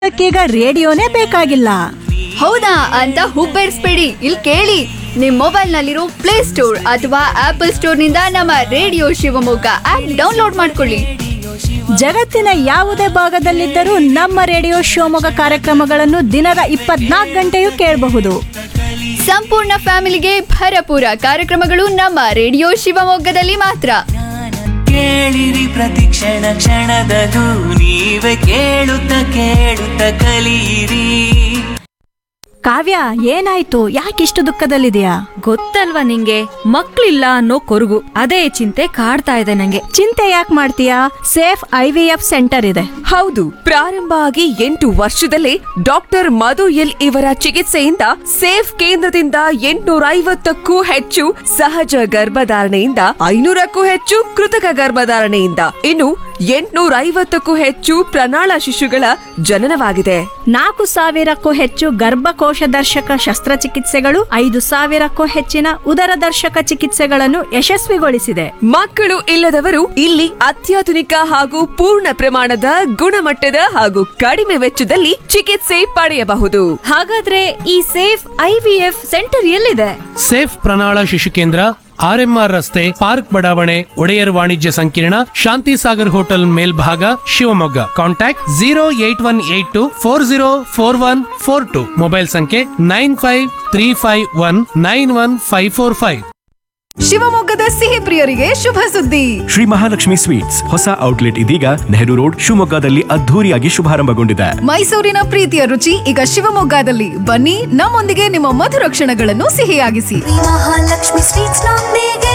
ಅದಕ್ಕೀಗ ರೇಡಿಯೋನೇ ಬೇಕಾಗಿಲ್ಲ ಹೌದಾ ಅಂತ ಹುಬ್ಬೇರಿಸ್ಬೇಡಿ ಇಲ್ಲಿ ಕೇಳಿ ನಿಮ್ ಮೊಬೈಲ್ ನಲ್ಲಿರೋ ಪ್ಲೇ ಸ್ಟೋರ್ ಅಥವಾ ಆಪಲ್ ಸ್ಟೋರ್ ನಿಂದ ನಮ್ಮ ರೇಡಿಯೋ ಶಿವಮೊಗ್ಗ ಆಪ್ ಡೌನ್ಲೋಡ್ ಮಾಡ್ಕೊಳ್ಳಿ ಜಗತ್ತಿನ ಯಾವುದೇ ಭಾಗದಲ್ಲಿದ್ದರೂ ನಮ್ಮ ರೇಡಿಯೋ ಶಿವಮೊಗ್ಗ ಕಾರ್ಯಕ್ರಮಗಳನ್ನು ದಿನದ ಇಪ್ಪತ್ನಾಲ್ಕು ಗಂಟೆಯೂ ಕೇಳಬಹುದು ಸಂಪೂರ್ಣ ಫ್ಯಾಮಿಲಿಗೆ ಭರಪೂರ ಕಾರ್ಯಕ್ರಮಗಳು ನಮ್ಮ ರೇಡಿಯೋ ಶಿವಮೊಗ್ಗದಲ್ಲಿ ಮಾತ್ರ ಕೇಳಿರಿ ಪ್ರತಿ ಕ್ಷಣ ಕ್ಷಣದದು ನೀವೇ ಕೇಳುತ್ತ ಕೇಳುತ್ತ ಕಲಿಯಿರಿ ಕಾವ್ಯ ಏನಾಯ್ತು ಯಾಕಿಷ್ಟು ದುಃಖದಲ್ಲಿದೆಯಾ ಗೊತ್ತಲ್ವಾ ನಿಂಗೆ ಮಕ್ಳಿಲ್ಲ ಅನ್ನೋ ಕೊರಗು ಅದೇ ಚಿಂತೆ ಕಾಡ್ತಾ ಇದೆ ನಂಗೆ ಚಿಂತೆ ಯಾಕೆ ಮಾಡ್ತೀಯಾ safe I V F centre ಇದೆ ಹೌದು ಪ್ರಾರಂಭ ಆಗಿ ಎಂಟು ವರ್ಷದಲ್ಲೇ ಡಾಕ್ಟರ್ ಮಧು ಎಲ್ ಇವರ ಚಿಕಿತ್ಸೆಯಿಂದ ಸೇಫ್ ಕೇಂದ್ರದಿಂದ ಎಂಟುನೂರ ಐವತ್ತಕ್ಕೂ ಹೆಚ್ಚು ಸಹಜ ಗರ್ಭಧಾರಣೆಯಿಂದ ಐನೂರಕ್ಕೂ ಹೆಚ್ಚು ಕೃತಕ ಗರ್ಭಧಾರಣೆಯಿಂದ ಇನ್ನು ಎಂಟುನೂರ ಐವತ್ತಕ್ಕೂ ಹೆಚ್ಚು ಪ್ರಣಾಳ ಶಿಶುಗಳ ಜನನವಾಗಿದೆ ನಾಲ್ಕು ಸಾವಿರಕ್ಕೂ ಹೆಚ್ಚು ಗರ್ಭಕೋಶ ದರ್ಶಕ ಶಸ್ತ್ರಚಿಕಿತ್ಸೆಗಳು ಐದು ಸಾವಿರಕ್ಕೂ ಹೆಚ್ಚಿನ ಉದರ ದರ್ಶಕ ಚಿಕಿತ್ಸೆಗಳನ್ನು ಯಶಸ್ವಿಗೊಳಿಸಿದೆ ಮಕ್ಕಳು ಇಲ್ಲದವರು ಇಲ್ಲಿ ಅತ್ಯಾಧುನಿಕ ಹಾಗೂ ಪೂರ್ಣ ಪ್ರಮಾಣದ ಗುಣಮಟ್ಟದ ಹಾಗೂ ಕಡಿಮೆ ವೆಚ್ಚದಲ್ಲಿ ಚಿಕಿತ್ಸೆ ಪಡೆಯಬಹುದು ಹಾಗಾದ್ರೆ ಈ safe I V F centre ಎಲ್ಲಿದೆ ಸೇಫ್ ಪ್ರಣಾಳ ಶಿಶು ಕೇಂದ್ರ ಆರ್ಎಂಆರ್ ರಸ್ತೆ ಪಾರ್ಕ್ ಬಡಾವಣೆ ಒಡೆಯರ್ ವಾಣಿಜ್ಯ ಸಂಕೀರ್ಣ ಶಾಂತಿ ಸಾಗರ್ ಹೋಟೆಲ್ ಮೇಲ್ಭಾಗ Shivamogga contact zero eight one eight two four zero four one four two mobile ಸಂಖ್ಯೆ nine five three five one nine one five four five ಶಿವಮೊಗ್ಗದ ಸಿಹಿ ಪ್ರಿಯರಿಗೆ ಶುಭ ಸುದ್ದಿ ಶ್ರೀ ಮಹಾಲಕ್ಷ್ಮಿ ಸ್ವೀಟ್ಸ್ ಹೊಸ ಔಟ್ಲೆಟ್ ಇದೀಗ ನೆಹರು ರೋಡ್ ಶಿವಮೊಗ್ಗದಲ್ಲಿ ಅದ್ಧೂರಿಯಾಗಿ ಶುಭಾರಂಭಗೊಂಡಿದೆ ಮೈಸೂರಿನ ಪ್ರೀತಿಯ ರುಚಿ ಈಗ ಶಿವಮೊಗ್ಗದಲ್ಲಿ ಬನ್ನಿ ನಮ್ಮೊಂದಿಗೆ ನಿಮ್ಮ ಮಧುರ ಕ್ಷಣಗಳನ್ನು ಸಿಹಿಯಾಗಿಸಿ ಮಹಾಲಕ್ಷ್ಮಿ ಸ್ವೀಟ್ಸ್ ನೊಂದಿಗೆ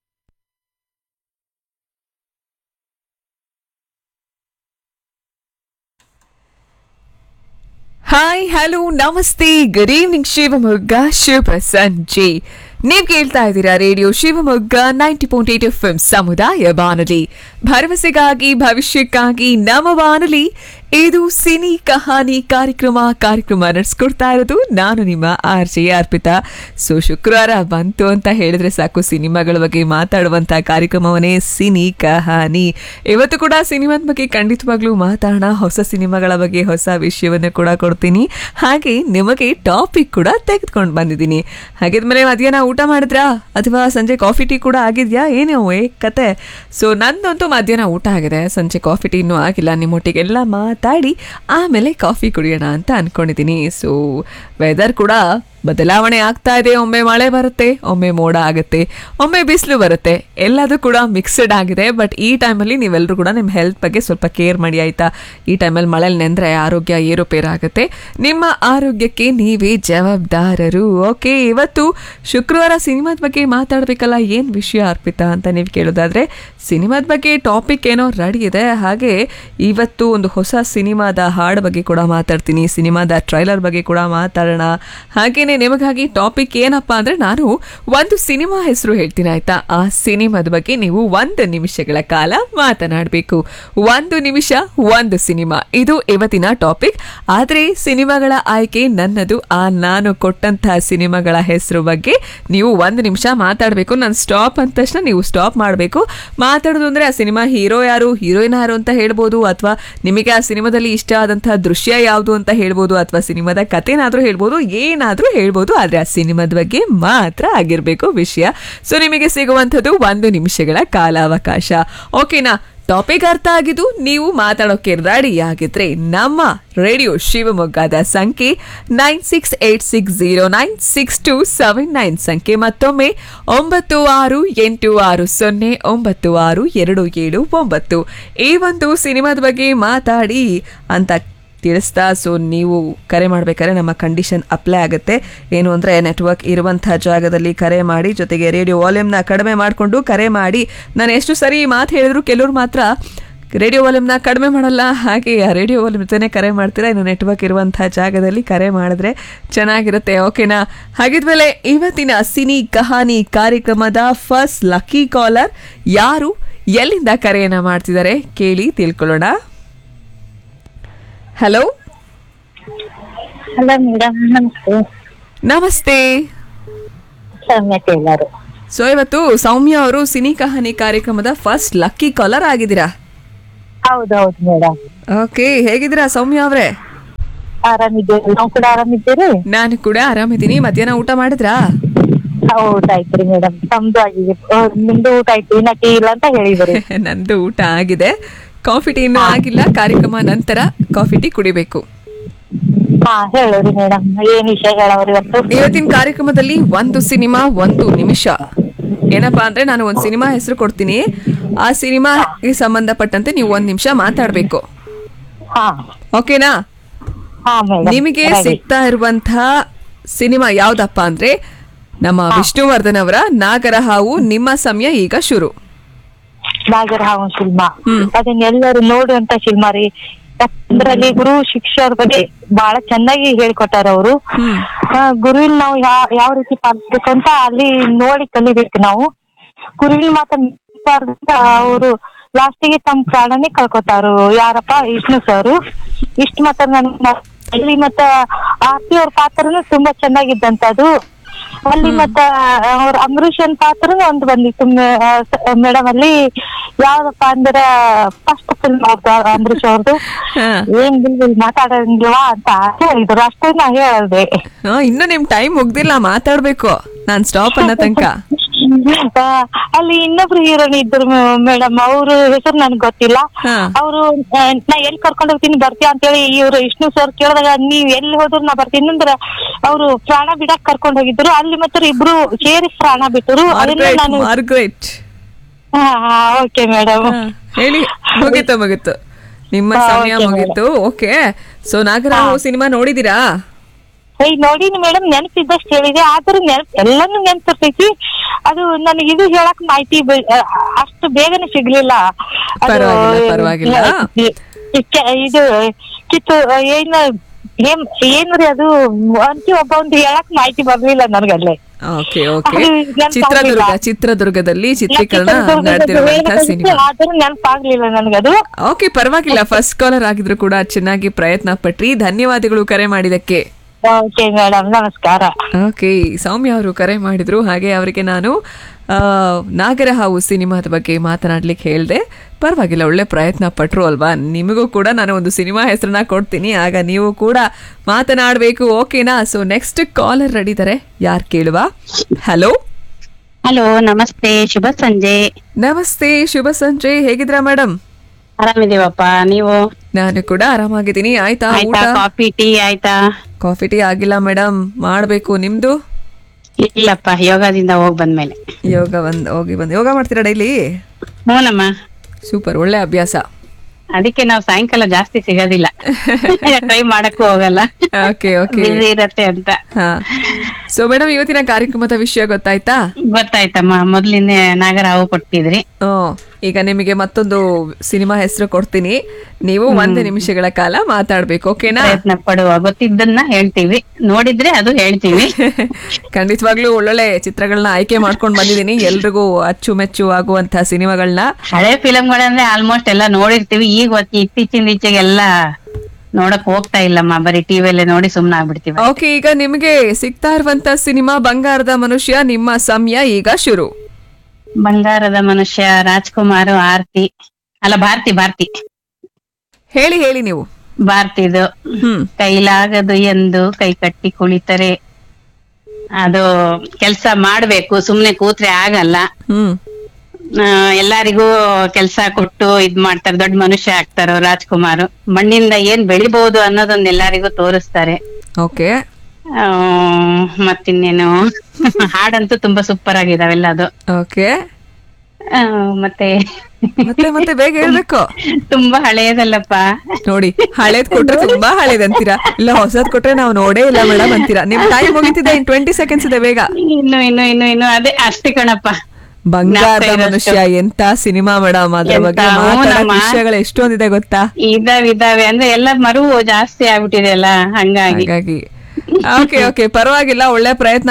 ಹಾಯ್ ಹಲೋ ನಮಸ್ತೆ ಗುಡ್ ಈವ್ನಿಂಗ್ ಶಿವಮೊಗ್ಗ ಶುಭ ಸಂಜೆ ನೀವು ಕೇಳ್ತಾ ಇದ್ದೀರಾ radio Shivamogga ninety point eight F ಸಮುದಾಯ ಬಾನುಲಿ ಭರವಸೆಗಾಗಿ ಭವಿಷ್ಯಕ್ಕಾಗಿ ನಮ್ಮ ಬಾನುಲಿ ಇದು ಸಿನಿ ಕಹಾನಿ ಕಾರ್ಯಕ್ರಮ ಕಾರ್ಯಕ್ರಮ ನಡೆಸ್ಕೊಡ್ತಾ ಇರೋದು ನಾನು ನಿಮ್ಮ ಆರ್ ಜೆ ಅರ್ಪಿತಾ ಸೊ ಶುಕ್ರವಾರ ಬಂತು ಅಂತ ಹೇಳಿದ್ರೆ ಸಾಕು ಸಿನಿಮಾಗಳ ಬಗ್ಗೆ ಮಾತಾಡುವಂತ ಕಾರ್ಯಕ್ರಮವನ್ನೇ ಸಿನಿ ಕಹಾನಿ ಇವತ್ತು ಕೂಡ ಸಿನಿಮಾದ ಬಗ್ಗೆ ಖಂಡಿತವಾಗ್ಲೂ ಮಾತಾಡೋಣ ಹೊಸ ಸಿನಿಮಾಗಳ ಬಗ್ಗೆ ಹೊಸ ವಿಷಯವನ್ನು ಕೂಡ ಕೊಡ್ತೀನಿ ಹಾಗೆ ನಿಮಗೆ ಟಾಪಿಕ್ ಕೂಡ ತೆಗೆದುಕೊಂಡು ಬಂದಿದ್ದೀನಿ ಹಾಗಿದ್ಮೇಲೆ ಮಧ್ಯಾಹ್ನ ಊಟ ಮಾಡಿದ್ರಾ ಅಥವಾ ಸಂಜೆ ಕಾಫಿ ಟೀ ಕೂಡ ಆಗಿದ್ಯಾ ಏನು ಏ ಕತೆ ಸೊ ನಂದಂತೂ ಮಧ್ಯಾಹ್ನ ಊಟ ಆಗಿದೆ ಸಂಜೆ ಕಾಫಿ ಟೀ ಇನ್ನೂ ಆಗಿಲ್ಲ ನಿಮ್ಮೊಟ್ಟಿಗೆಲ್ಲ ಮಾತಾಡಿ ಆಮೇಲೆ ಕಾಫಿ ಕುಡಿಯೋಣ ಅಂತ ಅನ್ಕೊಂಡಿದ್ದೀನಿ ಸೊ ವೆದರ್ ಕೂಡ ಬದಲಾವಣೆ ಆಗ್ತಾ ಇದೆ ಒಮ್ಮೆ ಮಳೆ ಬರುತ್ತೆ ಒಮ್ಮೆ ಮೋಡ ಆಗುತ್ತೆ ಒಮ್ಮೆ ಬಿಸಿಲು ಬರುತ್ತೆ ಎಲ್ಲದೂ ಕೂಡ ಮಿಕ್ಸ್ಡ್ ಆಗಿದೆ ಬಟ್ ಈ ಟೈಮಲ್ಲಿ ನೀವೆಲ್ಲರೂ ಕೂಡ ನಿಮ್ಮ ಹೆಲ್ತ್ ಬಗ್ಗೆ ಸ್ವಲ್ಪ ಕೇರ್ ಮಾಡಿ ಆಯ್ತಾ ಈ ಟೈಮಲ್ಲಿ ಮಳೆಯಲ್ಲಿ ನೆಂದರೆ ಆರೋಗ್ಯ ಏರುಪೇರಾಗುತ್ತೆ ನಿಮ್ಮ ಆರೋಗ್ಯಕ್ಕೆ ನೀವೇ ಜವಾಬ್ದಾರರು ಓಕೆ ಇವತ್ತು ಶುಕ್ರವಾರ ಸಿನಿಮಾದ ಬಗ್ಗೆ ಮಾತಾಡಬೇಕಲ್ಲ ಏನು ವಿಷಯ ಅರ್ಪಿತಾ ಅಂತ ನೀವು ಕೇಳೋದಾದ್ರೆ ಸಿನಿಮಾದ ಬಗ್ಗೆ ಟಾಪಿಕ್ ಏನೋ ರೆಡಿ ಇದೆ ಹಾಗೆ ಇವತ್ತು ಒಂದು ಹೊಸ ಸಿನಿಮಾದ ಹಾಡು ಬಗ್ಗೆ ಕೂಡ ಮಾತಾಡ್ತೀನಿ ಸಿನಿಮಾದ ಟ್ರೈಲರ್ ಬಗ್ಗೆ ಕೂಡ ಮಾತಾಡೋಣ ಹಾಗೇನೆ ನಿಮಗಾಗಿ ಟಾಪಿಕ್ ಏನಪ್ಪಾ ಅಂದ್ರೆ ನಾನು ಒಂದು ಸಿನಿಮಾ ಹೆಸರು ಹೇಳ್ತೀನಿ ಆಯ್ತಾ ಆ ಸಿನಿಮಾದ ಬಗ್ಗೆ ನೀವು ಒಂದು ನಿಮಿಷಗಳ ಕಾಲ ಮಾತನಾಡಬೇಕು ಒಂದು ನಿಮಿಷ ಒಂದು ಸಿನಿಮಾ ಇದು ಇವತ್ತಿನ ಟಾಪಿಕ್ ಆದ್ರೆ ಸಿನಿಮಾಗಳ ಆಯ್ಕೆ ನನ್ನದು ಆ ನಾನು ಕೊಟ್ಟಂತಹ ಸಿನಿಮಾಗಳ ಹೆಸರು ಬಗ್ಗೆ ನೀವು ಒಂದು ನಿಮಿಷ ಮಾತಾಡಬೇಕು ನಾನು ಸ್ಟಾಪ್ ಅಂದ ತಕ್ಷಣ ನೀವು ಸ್ಟಾಪ್ ಮಾಡಬೇಕು ಮಾತಾಡೋದು ಅಂದ್ರೆ ಆ ಸಿನಿಮಾ ಹೀರೋ ಯಾರು ಹೀರೋಯಿನ್ ಯಾರು ಅಂತ ಹೇಳ್ಬೋದು ಅಥವಾ ನಿಮಗೆ ಆ ಸಿನಿಮಾದಲ್ಲಿ ಇಷ್ಟ ಆದಂತಹ ದೃಶ್ಯ ಯಾವುದು ಅಂತ ಹೇಳ್ಬೋದು ಅಥವಾ ಸಿನಿಮಾದ ಕಥೆನಾದ್ರೂ ಹೇಳ್ಬೋದು ಏನಾದ್ರೂ ಹೇಳ್ಬೋದು ಆದ್ರೆ ಆ ಸಿನಿಮಾದ ಬಗ್ಗೆ ಮಾತ್ರ ಆಗಿರ್ಬೇಕು ವಿಷಯ ಸೊ ನಿಮಗೆ ಸಿಗುವಂಥದ್ದು ಒಂದು ನಿಮಿಷಗಳ ಕಾಲಾವಕಾಶ ಓಕೆನಾ ಟಾಪಿಕ್ ಅರ್ಥ ಆಗಿದ್ದು ನೀವು ಮಾತಾಡೋಕೆ ರೆಡಿ ಆಗಿದ್ರೆ ನಮ್ಮ ರೇಡಿಯೋ ಶಿವಮೊಗ್ಗದ ಸಂಖ್ಯೆ nine six eight six zero nine six two seven nine ಸಂಖ್ಯೆ ಮತ್ತೊಮ್ಮೆ ಒಂಬತ್ತು ಆರು ಎಂಟು ಆರು ಸೊನ್ನೆ ಒಂಬತ್ತು ಆರು ಎರಡು ಏಳು ಒಂಬತ್ತು ಈ ಒಂದು ಸಿನಿಮಾದ ಬಗ್ಗೆ ಮಾತಾಡಿ ಅಂತ ತಿಳಿಸ್ತಾ ಸೊ ನೀವು ಕರೆ ಮಾಡಬೇಕಾದ್ರೆ ನಮ್ಮ ಕಂಡೀಷನ್ ಅಪ್ಲೈ ಆಗುತ್ತೆ ಏನು ಅಂದರೆ ನೆಟ್ವರ್ಕ್ ಇರುವಂಥ ಜಾಗದಲ್ಲಿ ಕರೆ ಮಾಡಿ ಜೊತೆಗೆ ರೇಡಿಯೋ ವಾಲ್ಯೂಮ್ನ ಕಡಿಮೆ ಮಾಡಿಕೊಂಡು ಕರೆ ಮಾಡಿ ನಾನು ಎಷ್ಟು ಸರಿ ಮಾತು ಹೇಳಿದ್ರು ಕೆಲವ್ರು ಮಾತ್ರ ರೇಡಿಯೋ ವಾಲ್ಯೂಮ್ನ ಕಡಿಮೆ ಮಾಡಲ್ಲ ಹಾಗೆ ಆ ರೇಡಿಯೋ ವಾಲ್ಯೂಮ್ ಜೊತೆ ಕರೆ ಮಾಡ್ತೀರಾ ಇನ್ನು ನೆಟ್ವರ್ಕ್ ಇರುವಂಥ ಜಾಗದಲ್ಲಿ ಕರೆ ಮಾಡಿದ್ರೆ ಚೆನ್ನಾಗಿರುತ್ತೆ ಓಕೆನಾ ಹಾಗಿದ್ಮೇಲೆ ಇವತ್ತಿನ ಸಿನಿ ಕಹಾನಿ ಕಾರ್ಯಕ್ರಮದ ಫಸ್ಟ್ ಲಕ್ಕಿ ಕಾಲರ್ ಯಾರು ಎಲ್ಲಿಂದ ಕರೆಯನ್ನು ಮಾಡ್ತಿದ್ದಾರೆ ಕೇಳಿ ತಿಳ್ಕೊಳ್ಳೋಣ ಹಲೋ ಹಲೋ ಮೇಡಮ್ ನಮಸ್ತೆ ನಮಸ್ತೆ ಸೌಮ್ಯ ಟೇಲರ್ ಸೊ ಇವತ್ತು ಸೌಮ್ಯ ಅವರು ಸಿನಿ ಕಹಾನಿ ಕಾರ್ಯಕ್ರಮದ ಫಸ್ಟ್ ಲಕ್ಕಿ ಕಾಲರ್ ಆಗಿದ್ದೀರಾ ಹೌದೌದು ಮೇಡಮ್ ಓಕೆ ಹೇಗಿದ್ದೀರಾ ಸೌಮ್ಯ ಅವರೇ ಆರಾಮಿದ್ದೇವೆ ನಾವು ಕೂಡ ಆರಾಮಿದ್ದೀರಿ ನಾನು ಕೂಡ ಆರಾಮಿದ್ದೀನಿ ಮಧ್ಯಾಹ್ನ ಊಟ ಮಾಡಿದ್ರಾ ಊಟ ಆಯ್ತ್ರಿ ಮೇಡಮ್ ತಮ್ದು ಆಗಿದೆ ಆ, ನಿಮ್ದು ಊಟ ಆಯ್ತು ಇನ್ನ ಟೀ ಇಲ್ಲ ಅಂತ ಹೇಳಿದ್ರಿ ನಂದು ಊಟ ಆಗಿದೆ ಕಾಫಿ ಟೀ ಇನ್ನೂ ಆಗಿಲ್ಲ ಕಾರ್ಯಕ್ರಮ ನಂತರ ಕಾಫಿ ಟೀ ಕುಡಿಬೇಕು ಹಾ ಹೇಳೋರಿ ಮೇಡಮ್ ಏನ್ ವಿಷಯ ಹೇಳವ್ರಿ ಇವತ್ತು ಇವತ್ತಿನ ಕಾರ್ಯಕ್ರಮದಲ್ಲಿ ಒಂದು ಸಿನಿಮಾ ಒಂದು ನಿಮಿಷ ಏನಪ್ಪಾ ಅಂದ್ರೆ ನಾನು ಒಂದು ಸಿನಿಮಾ ಹೆಸರು ಕೊಡ್ತೀನಿ ಆ ಸಿನಿಮಾಗೆ ಸಂಬಂಧಪಟ್ಟಂತೆ ನೀವು ಒಂದ್ ನಿಮಿಷ ಮಾತಾಡ್ಬೇಕು ಹಾ ಓಕೆನಾ ಹಾ ಮೇಡಮ್ ನಿಮಗೆ ಸಿಗ್ತಾ ಇರುವಂತಹ ಸಿನಿಮಾ ಯಾವ್ದಪ್ಪ ಅಂದ್ರೆ ನಮ್ಮ ವಿಷ್ಣುವರ್ಧನ್ ಅವರ ನಾಗರ ಹಾವು ನಿಮ್ಮ ಸಮಯ ಈಗ ಶುರು ನಾಗರ ಹಾವನ್ ಸಿನಿಮಾ ಅದನ್ನೆಲ್ಲರೂ ನೋಡುವಂತ ಸಿನಿಮಾ ರೀ ಯಾಕಂದ್ರಲ್ಲಿ ಗುರು ಶಿಕ್ಷರ ಬಗ್ಗೆ ಬಹಳ ಚೆನ್ನಾಗಿ ಹೇಳ್ಕೊಟ್ಟಾರ ಅವರು ಗುರುವಿನ ನಾವು ಯಾ- ಯಾವ ರೀತಿ ಪಾಲಿಸ್ಬೇಕು ಅಂತ ಅಲ್ಲಿ ನೋಡಿ ಕಲಿಬೇಕು ನಾವು ಗುರುವಿನ ಮಾತ ಅವರು ಲಾಸ್ಟಿಗೆ ತಮ್ಮ ಪ್ರಾಣನೇ ಕಳ್ಕೊತಾರು ಯಾರಪ್ಪ ವಿಷ್ಣು ಸರ್ ಇಷ್ಟು ಮಾತ್ರ ನನ್ ಅಲ್ಲಿ ಮತ್ತ ಆರ್ತಿ ಅವ್ರ ಪಾತ್ರನು ತುಂಬಾ ಚೆನ್ನಾಗಿದ್ದಂತದು ಅಲ್ಲಿ ಮತ್ತ ಅವ್ರ ಅಂಬರೀಷನ್ ಪಾತ್ರನು ಒಂದು ಬಂದಿತ್ತು ಮೇಡಮ್ ಅಲ್ಲಿ ಯಾವ್ದಪ್ಪ ಅಂದ್ರ ಫಸ್ಟ್ ಫಿಲ್ಮ್ ಅವ್ರದ್ದು ಅಂಬರೀಷ್ ಅವ್ರದ್ದು ಏನ್ ಬಿಲ್ ಮಾತಾಡಂಗಿಲ್ವಾ ಅಂತ ಹೇಳಿದ್ರು ಅಷ್ಟೇ ನಾ ಹೇಳ್ದೆ ಹಾ, ಇನ್ನು ನಿಮ್ ಟೈಮ್ ಮುಗ್ದಿಲ್ಲ ಮಾತಾಡ್ಬೇಕು ನಾನ್ ಸ್ಟಾಪ್ ಅನ್ನೋ ತನಕ ಆ, ಅಲ್ಲಿ ಇನ್ನೊಬ್ರು ಹೀರೋನ್ ಇದ್ರು ಮೇಡಮ್ ಅವ್ರ ಹೆಸರು ನನ್ಗೆ ಗೊತ್ತಿಲ್ಲ ಅವರು ನಾ ಎಲ್ಲಿ ಕರ್ಕೊಂಡು ಹೋಗ್ತೀನಿ ಬರ್ತೀಯ ಅಂತೇಳಿ ಇವ್ರು ವಿಷ್ಣು ಸರ್ ಕೇಳಿದಾಗ ನೀವ್ ಎಲ್ಲಿ ಹೋದ್ರು ನಾ ಬರ್ತೀನಿ ಅಂದ್ರ ಅವ್ರು ಪ್ರಾಣ ಬಿಡಕ್ ಕರ್ಕೊಂಡು ಹೋಗಿದ್ರು ಅಲ್ಲಿ ಮತ್ತೆ ಇಬ್ರು ಸೇರಿ ಪ್ರಾಣ ಬಿಟ್ಟರು ಅದನ್ನ ಮಾರ್ಗ್ರೆಟ್ ನಾನು ಮಾರ್ಗ್ರೆಟ್ ಓಕೆ ಮೇಡಮ್ ಹೇಳಿ ಮುಗೀತು ಮುಗೀತು ನಿಮ್ಮ ಹಾ, ಸಮಯ okay, ಮುಗೀತು ಓಕೆ ಸೊ ನಾಗರಾವ್ ಸಿನಿಮಾ ನೋಡಿದೀರಾ ಏಯ್ ನೋಡಿನಿ ಮೇಡಮ್ ನೆನಪಿದ್ದಷ್ಟು ಹೇಳಿದೆ ಆದ್ರೂ ನೆನಪ್ ಎಲ್ಲಾನು ನೆನಪಿರ್ತೈತಿ ಅದು ನನಗೆ ಇದು ಹೇಳಕ್ ಮಾಹಿತಿ ಬೆ- ಆ, ಅಷ್ಟು ಬೇಗನೆ ಸಿಗ್ಲಿಲ್ಲ ಅದು ಪರವಾಗಿಲ್ಲ, ಪರವಾಗಿಲ್ಲ. ಇಕ್ಕೆ- ಇದು ಕಿತ್ತು ಏನ್ ಏನ್ ಏನ್ರಿ ಅದು ಅಂತಿ ಒಬ್ಬ ಒಂದು ಹೇಳಕ್ ಮಾಹಿತಿ ಬರ್ಲಿಲ್ಲ ನನಗಲ್ಲೇ ಓಕೆ ಓಕೆ ಅದು ನೆನ್ಪಾಗ್ಲಿಲ್ಲ. ಚಿತ್ರದುರ್ಗ ಚಿತ್ರದುರ್ಗದಲ್ಲಿ ಚಿತ್ರೀಕರಣ ನಡೆದಿರುವಂತಹ ಸಿನಿಮಾ ಆದ್ರೂ ನೆನಪಾಗ್ಲಿಲ್ಲ ನನಗದು ಓಕೆ ಪರವಾಗಿಲ್ಲ ಫಸ್ಟ್ ಕಾಲರ್ ಆಗಿದ್ರು ಕೂಡ ಚೆನ್ನಾಗಿ ಪ್ರಯತ್ನ ಪಟ್ರಿ ಧನ್ಯವಾದಗಳು ಕರೆ ಮಾಡಿದಕ್ಕೆ ಓಕೆ ಮೇಡಮ್ ನಮಸ್ಕಾರ ಓಕೆ ಸೌಮ್ಯ ಅವರು ಕರೆ ಮಾಡಿದ್ರು ಹಾಗೆ ಅವರಿಗೆ ನಾನು ಆ, ನಾಗರಹಾವು ಸಿನಿಮಾದ ಬಗ್ಗೆ ಮಾತನಾಡ್ಲಿಕ್ಕೆ ಹೇಳ್ದೆ ಪರವಾಗಿಲ್ಲ ಒಳ್ಳೆ ಪ್ರಯತ್ನ ಪಟ್ರು ಅಲ್ವಾ ನಿಮಗೂ ಕೂಡ ನಾನು ಒಂದು ಸಿನಿಮಾ ಹೆಸರನ್ನ ಕೊಡ್ತೀನಿ ಆಗ ನೀವು ಕೂಡ ಮಾತನಾಡಬೇಕು ಓಕೆನಾ ಸೊ ನೆಕ್ಸ್ಟ್ ಕಾಲರ್ ರೆಡಿದ್ದಾರೆ ಯಾರು ಕೇಳುವ ಹಲೋ ಹಲೋ ನಮಸ್ತೆ ಶುಭ ಸಂಜೆ ನಮಸ್ತೆ ಶುಭ ಸಂಜೆ ಹೇಗಿದ್ರಾ ಮೇಡಮ್ ಆರಾಮಿದೀವಪ್ಪ ನೀವು ನಾನು ಕೂಡ ಆರಾಮಾಗಿದ್ದೀನಿ ಆಯ್ತಾ ಆಯ್ತಾ ಊಟ ಕಾಫಿ ಟೀ ಆಯ್ತಾ ಕಾಫಿ ಟೀ ಆಗಿಲ್ಲ ಮೇಡಮ್ ಮಾಡ್ಬೇಕು ನಿಮ್ದು ಇಲ್ಲಪ್ಪ ಯೋಗದಿಂದ ಹೋಗ್ ಬಂದ್ಮೇಲೆ ಯೋಗ ಬಂದ್ ಹೋಗಿ ಬಂದ್ ಯೋಗ ಮಾಡ್ತೀರಾ ಡೈಲಿ ಹ್ಞೂನಮ್ಮ ಸೂಪರ್ ಒಳ್ಳೆ ಅಭ್ಯಾಸ ಅದಕ್ಕೆ ನಾವು ಸಾಯಂಕಾಲ ಜಾಸ್ತಿ ಸಿಗೋದಿಲ್ಲ ಟ್ರೈ ಮಾಡಕ್ಕೂ ಹೋಗಲ್ಲ ಓಕೆ ಓಕೆ ಬಿಸಿ ಇರತ್ತೆ ಅಂತ ಹಾ ಸೊ ಮೇಡಮ್ ಇವತ್ತಿನ ಕಾರ್ಯಕ್ರಮದ ವಿಷಯ ಗೊತ್ತಾಯ್ತಾ ಗೊತ್ತಾಯ್ತಮ್ಮ ಮೊದ್ಲಿಂದ ನಾಗರಾವು ಕೊಟ್ಟಿದ್ರಿ ಹ್ಮ್ ಈಗ ನಿಮಗೆ ಮತ್ತೊಂದು ಸಿನಿಮಾ ಹೆಸರು ಕೊಡ್ತೀನಿ ನೀವು ಒಂದು ನಿಮಿಷಗಳ ಕಾಲ ಮಾತಾಡ್ಬೇಕು ಓಕೆನಾ ಪ್ರಯತ್ನ ಪಡುವ ಗೊತ್ತಿದ್ದನ್ನ ಹೇಳ್ತೀವಿ ನೋಡಿದ್ರೆ ಅದು ಹೇಳ್ತೀವಿ ಖಂಡಿತವಾಗ್ಲೂ ಒಳ್ಳೊಳ್ಳೆ ಚಿತ್ರಗಳನ್ನ ಆಯ್ಕೆ ಮಾಡ್ಕೊಂಡು ಬಂದಿದ್ದೀನಿ ಎಲ್ರಿಗೂ ಅಚ್ಚುಮೆಚ್ಚು ಆಗುವಂತಹ ಸಿನಿಮಾಗಳನ್ನ ಹಳೆ ಫಿಲಂಗಳಂದ್ರೆ ಆಲ್ಮೋಸ್ಟ್ ಎಲ್ಲ ನೋಡಿರ್ತೀವಿ ಈಗ ಹೊತ್ತಿ- ಇತ್ತೀಚಿನ ಈಚೆಗೆಲ್ಲ ನೋಡಕ್ ಹೋಗ್ತಾ ಇಲ್ಲಮ್ಮ ಬರೀ ಟಿವಿಯಲ್ಲೇ ನೋಡಿ ಸುಮ್ನ ಆಗ್ಬಿಡ್ತೀವಿ ಓಕೆ ಈಗ ನಿಮಗೆ ಸಿಗ್ತಾ ಇರುವಂತ ಸಿನಿಮಾ ಬಂಗಾರದ ಮನುಷ್ಯ ನಿಮ್ಮ ಸಮಯ ಈಗ ಶುರು ಬಂಗಾರದ ಮನುಷ್ಯ ರಾಜ್ಕುಮಾರ್ ಆರ್ತಿ ಅಲ್ಲ ಭಾರತಿ ಭಾರತಿ ಹೇಳಿ ಹೇಳಿ ನೀವು ಭಾರತಿದು ಕೈಲಾಗದು ಎಂದು ಕೈ ಕಟ್ಟಿ ಕುಳಿತರೆ ಅದು ಕೆಲ್ಸ ಮಾಡ್ಬೇಕು ಸುಮ್ನೆ ಕೂತ್ರೆ ಆಗಲ್ಲ ಹ್ಮ್ ಆ, ಎಲ್ಲರಿಗೂ ಕೆಲ್ಸ ಕೊಟ್ಟು ಇದ್ ಮಾಡ್ತಾರೆ ದೊಡ್ಡ ಮನುಷ್ಯ ಆಗ್ತಾರ ರಾಜ್ಕುಮಾರ್ ಮಣ್ಣಿಂದ ಏನ್ ಬೆಳಿಬಹುದು ಅನ್ನೋದನ್ನ ಎಲ್ಲರಿಗೂ ತೋರಿಸ್ತಾರೆ ಓಕೆ ಆ, ಮತ್ತಿನ್ನೇನು ಹಾಡಂತೂ ತುಂಬಾ ಸೂಪರ್ ಆಗಿದಾವೆಲ್ಲ ಅದು ಓಕೆ ಆ, ಮತ್ತೆ ಮತ್ತೆ ಮತ್ತೆ ಬೇಗ ಹೇಳ್ಬೇಕು ತುಂಬಾ ಹಳೆಯದಲ್ಲಪ್ಪ ನೋಡಿ ಹಳೇದ್ ಕೊಟ್ರೆ ತುಂಬಾ ಹಳೇದ್ ಅಂತೀರಾ ಇಲ್ಲ ಹೊಸದ್ ಕೊಟ್ರೆ ನಾವು ನೋಡೇ ಇಲ್ಲ ಮೇಡಮ್ ಅಂತೀರಾ ನಿಮ್ ಟೈಮ್ ಮುಗಿತಿದೆ ಇನ್ ಟ್ವೆಂಟಿ ಸೆಕೆಂಡ್ಸ್ ಇದೆ ಬೇಗ ಇನ್ನು ಇನ್ನು ಇನ್ನು ಇನ್ನು ಅದೇ ಅಷ್ಟೇ ಕಣಪ್ಪ ಬಂಗಾರದ ಜ್ಞಾಪಕ ಇರೋಷ್ಟು. ಮನುಷ್ಯ ಎಂತ ಸಿನಿಮಾ ಮೇಡಮ್ ಅದ್ರ ಎಂತ ಬಗ್ಗೆ ಮಾತಾಡೋ ಹೂನಮ್ಮ. ವಿಷಯಗಳು ಎಷ್ಟೊಂದಿದೆ ಗೊತ್ತಾ ಇದಾವೆ ಇದಾವೆ ಅಂದ್ರೆ ಎಲ್ಲ ಮರುವು ಜಾಸ್ತಿ ಆಗ್ಬಿಟ್ಟಿದೆ ಅಲ್ಲ ಹಂಗಾಗಿ ಹಾಗಾಗಿ ಓಕೆ ಓಕೆ ಪರವಾಗಿಲ್ಲ ಒಳ್ಳೆ ಪ್ರಯತ್ನ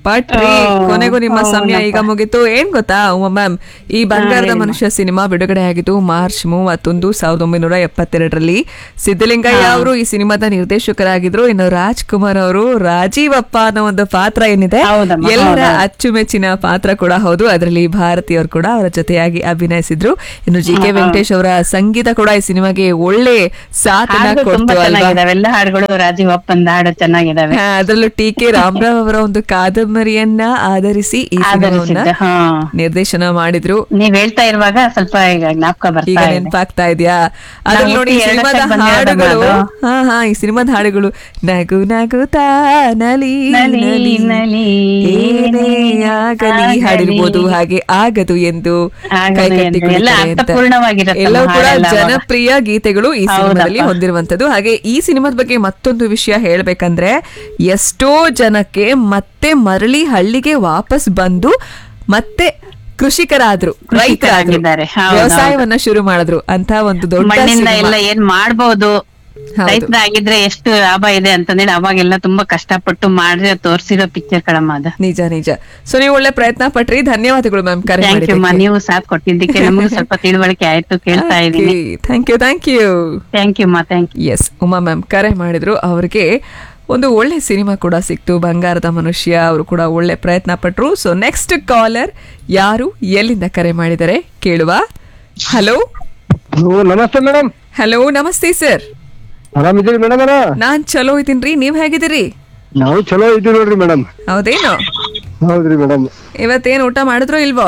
ಪಟ್ರಿ ಹ್ಮ್. ಕೊನೆಗೂ ನಿಮ್ಮ ಸಮಯ ಈಗ ಹೌದಪ್ಪ. ಮುಗಿತು ಏನ್ ಗೊತ್ತಾ ಉಮಾ ಮ್ಯಾಮ್ ಈ ಬಂಗಾರದ ಮನುಷ್ಯ ಸಿನಿಮಾ ಬಿಡುಗಡೆ ಆಗಿದ್ದು ಮಾರ್ಚ್ ಮೂವತ್ತೊಂದು ಸಾವಿರದ ಒಂಬೈನೂರ ಎಪ್ಪತ್ತೆರಡರಲ್ಲಿ ಸಿದ್ದಲಿಂಗಯ್ಯ ಅವರು ಈ ಸಿನಿಮಾದ ನಿರ್ದೇಶಕರಾಗಿದ್ರು ಇನ್ನು ರಾಜ್ಕುಮಾರ್ ಅವರು ರಾಜೀವಪ್ಪ ಅನ್ನೋ ಒಂದು ಪಾತ್ರ ಏನಿದೆ ಹೌದಮ್ಮ, ಎಲ್ಲರ ಹೌದು. ಅಚ್ಚುಮೆಚ್ಚಿನ ಪಾತ್ರ ಕೂಡ ಹೌದು ಅದರಲ್ಲಿ ಭಾರತೀಯವರು ಕೂಡ ಅವರ ಜೊತೆಯಾಗಿ ಅಭಿನಯಿಸಿದ್ರು ಇನ್ನು ಜಿ ಕೆ ವೆಂಕಟೇಶ್ ಅವರ ಸಂಗೀತ ಕೂಡ ಈ ಸಿನಿಮಾಗೆ ಒಳ್ಳೆ ಸಾಥನ ಹಾಡು ತುಂಬಾ ಕೊಡ್ತು ಅಲ್ವಾ ಚೆನ್ನಾಗಿದಾವೆ ಎಲ್ಲ ಹಾಡುಗಳು ರಾಜೀವ್ ಅಪ್ಪಂದ ಹಾಡು ಚೆನ್ನಾಗಿದಾವೆ ಹಾ, ಅದರಲ್ಲೂ ಟಿ ಕೆ ರಾಮರಾವ್ ಅವರ ಒಂದು ಕಾದಂಬರಿಯನ್ನ ಆಧರಿಸಿ ಈ ಸಿನಿಮಾವನ್ನ ಆಧರಿಸಿದ್ದ, ಹಾ. ನಿರ್ದೇಶನ ಮಾಡಿದ್ರು ನೀವ್ ಹೇಳ್ತಾ ಇರುವಾಗ ಸ್ವಲ್ಪ ಈಗ ಜ್ಞಾಪಕ ಈಗ ಬರ್ತಾ ಇದೆ ನೆನಪಾಗ್ತಾ ಇದೆಯಾ ಅದ್ರಲ್ಲಿ ನಾವು ನೋಡಿ ಈ ಹುಟ್ಟಿ ಎರಡು ಸಿನಿಮಾದ ವರ್ಷ ಬಂದಿರೋದಮ್ಮ ಹಾಡುಗಳು ಅದು. ಹಾ ಹಾ ಈ ಸಿನಿಮಾದ ಹಾಡುಗಳು ನಗು ನಗುತ್ತಾ ನಲಿ ನಲಿ, ನಲಿ ನಲಿ, ಏನೇ ಆಗಲಿ ಆಗಲಿ. ಹಾಡಿರ್ಬೋದು ಹಾಗೆ ಆಗದು ಎಂದು ಆಗದು ಕೈ ಕಟ್ಟಿ ಎಂದು. ಕುಣಿತಾರೆ ಎಲ್ಲ ಅಂತ. ಅರ್ಥಪೂರ್ಣವಾಗಿರತ್ತಮ್ಮ ಎಲ್ಲವೂ ಕೂಡ ಹಾಡೆಲ್ಲ ಅವಾಗ. ಜನಪ್ರಿಯ ಗೀತೆಗಳು ಈ ಹೌದಪ್ಪ. ಸಿನಿಮಾದಲ್ಲಿ ಹೊಂದಿರುವಂತದ್ದು ಹಾಗೆ ಈ ಸಿನಿಮಾದ ಬಗ್ಗೆ ಮತ್ತೊಂದು ವಿಷಯ ಹೇಳ್ಬೇಕಂದ್ರೆ ಎಷ್ಟೋ ಜನಕ್ಕೆ ಮತ್ತೆ ಮರಳಿ ಹಳ್ಳಿಗೆ ವಾಪಸ್ ಬಂದು ಮತ್ತೆ ಕೃಷಿಕರಾದ್ರು ರೈತರಾದ್ರು ಕೃಷಿಕರಾಗಿದ್ದಾರೆ. ಹೌದು, ವ್ಯವಸಾಯವನ್ನ ಶುರು ಮಾಡಿದ್ರು ಅಂತ ಒಂದು ದೊಡ್ಡ ಮಣ್ಣಿಂದ ಸಿನಿಮಾ. ಎಲ್ಲ ಏನ್ ಮಾಡ್ಬೋದು ಹೌದು. ರೈತರಾಗಿದ್ರೆ ಎಷ್ಟು ಲಾಭ ಇದೆ ಅಂತಂದೇಳಿ ಅವಾಗೆಲ್ಲ ತುಂಬಾ ಕಷ್ಟಪಟ್ಟು ಮಾಡಿ ತೋರ್ಸಿರೋ ಪಿಕ್ಚರ್ ಕಳಮ್ಮ ಅದು ನಿಜ ನಿಜ ಸೊ ನೀವು ಒಳ್ಳೆ ಪ್ರಯತ್ನ ಪಟ್ರಿ ಧನ್ಯವಾದಗಳು ಮ್ಯಾಮ್ ಕರೆ ಥ್ಯಾಂಕ್ ಯು ಮಾ ನೀವು ಸಾಥ್ ಕೊಟ್ಟಿದ್ದಕ್ಕೆ ನಮಗೂ ಸ್ವಲ್ಪ ತಿಳುವಳಿಕೆ ಆಯ್ತು ಕೇಳ್ತಾ ಇದೀನಿ thank you thank you thank you ma thank you yes Uma ma'am ಕರೆ ಮಾಡಿದ್ರು ಅವ್ರಿಗೆ ಒಂದು ಒಳ್ಳೆ ಸಿನಿಮಾ ಕೂಡ ಸಿಕ್ತು ಬಂಗಾರದ ಮನುಷ್ಯ ಅವರು ಕೂಡ ಒಳ್ಳೆ ಪ್ರಯತ್ನ ಪಟ್ರು ಸೊ ನೆಕ್ಸ್ಟ್ ಕಾಲರ್ ಯಾರು ಎಲ್ಲಿಂದ ಕರೆ ಮಾಡಿದ್ದಾರೆ ಕೇಳುವ ಹಲೋ ನಮಸ್ತೆ ಮೇಡಮ್ ಹಲೋ ನಮಸ್ತೆ ಸರ್ ಆರಾಮಿದ್ದೀರಿ ಮೇಡಮ್ ನಾನ್ ಚಲೋ ಇದ್ದೀನ್ರಿ ನೀವ್ ಹೇಗಿದ್ದೀರಿ ನಾವು ಚಲೋ ಇದ್ದೀವಿ ನೋಡ್ರಿ ಮೇಡಮ್ ಹೌದೇನು ಹೌದ್ರಿ ಮೇಡಮ್ ಇವತ್ತೇನ್ ಊಟ ಮಾಡಿದ್ರೋ ಇಲ್ವೋ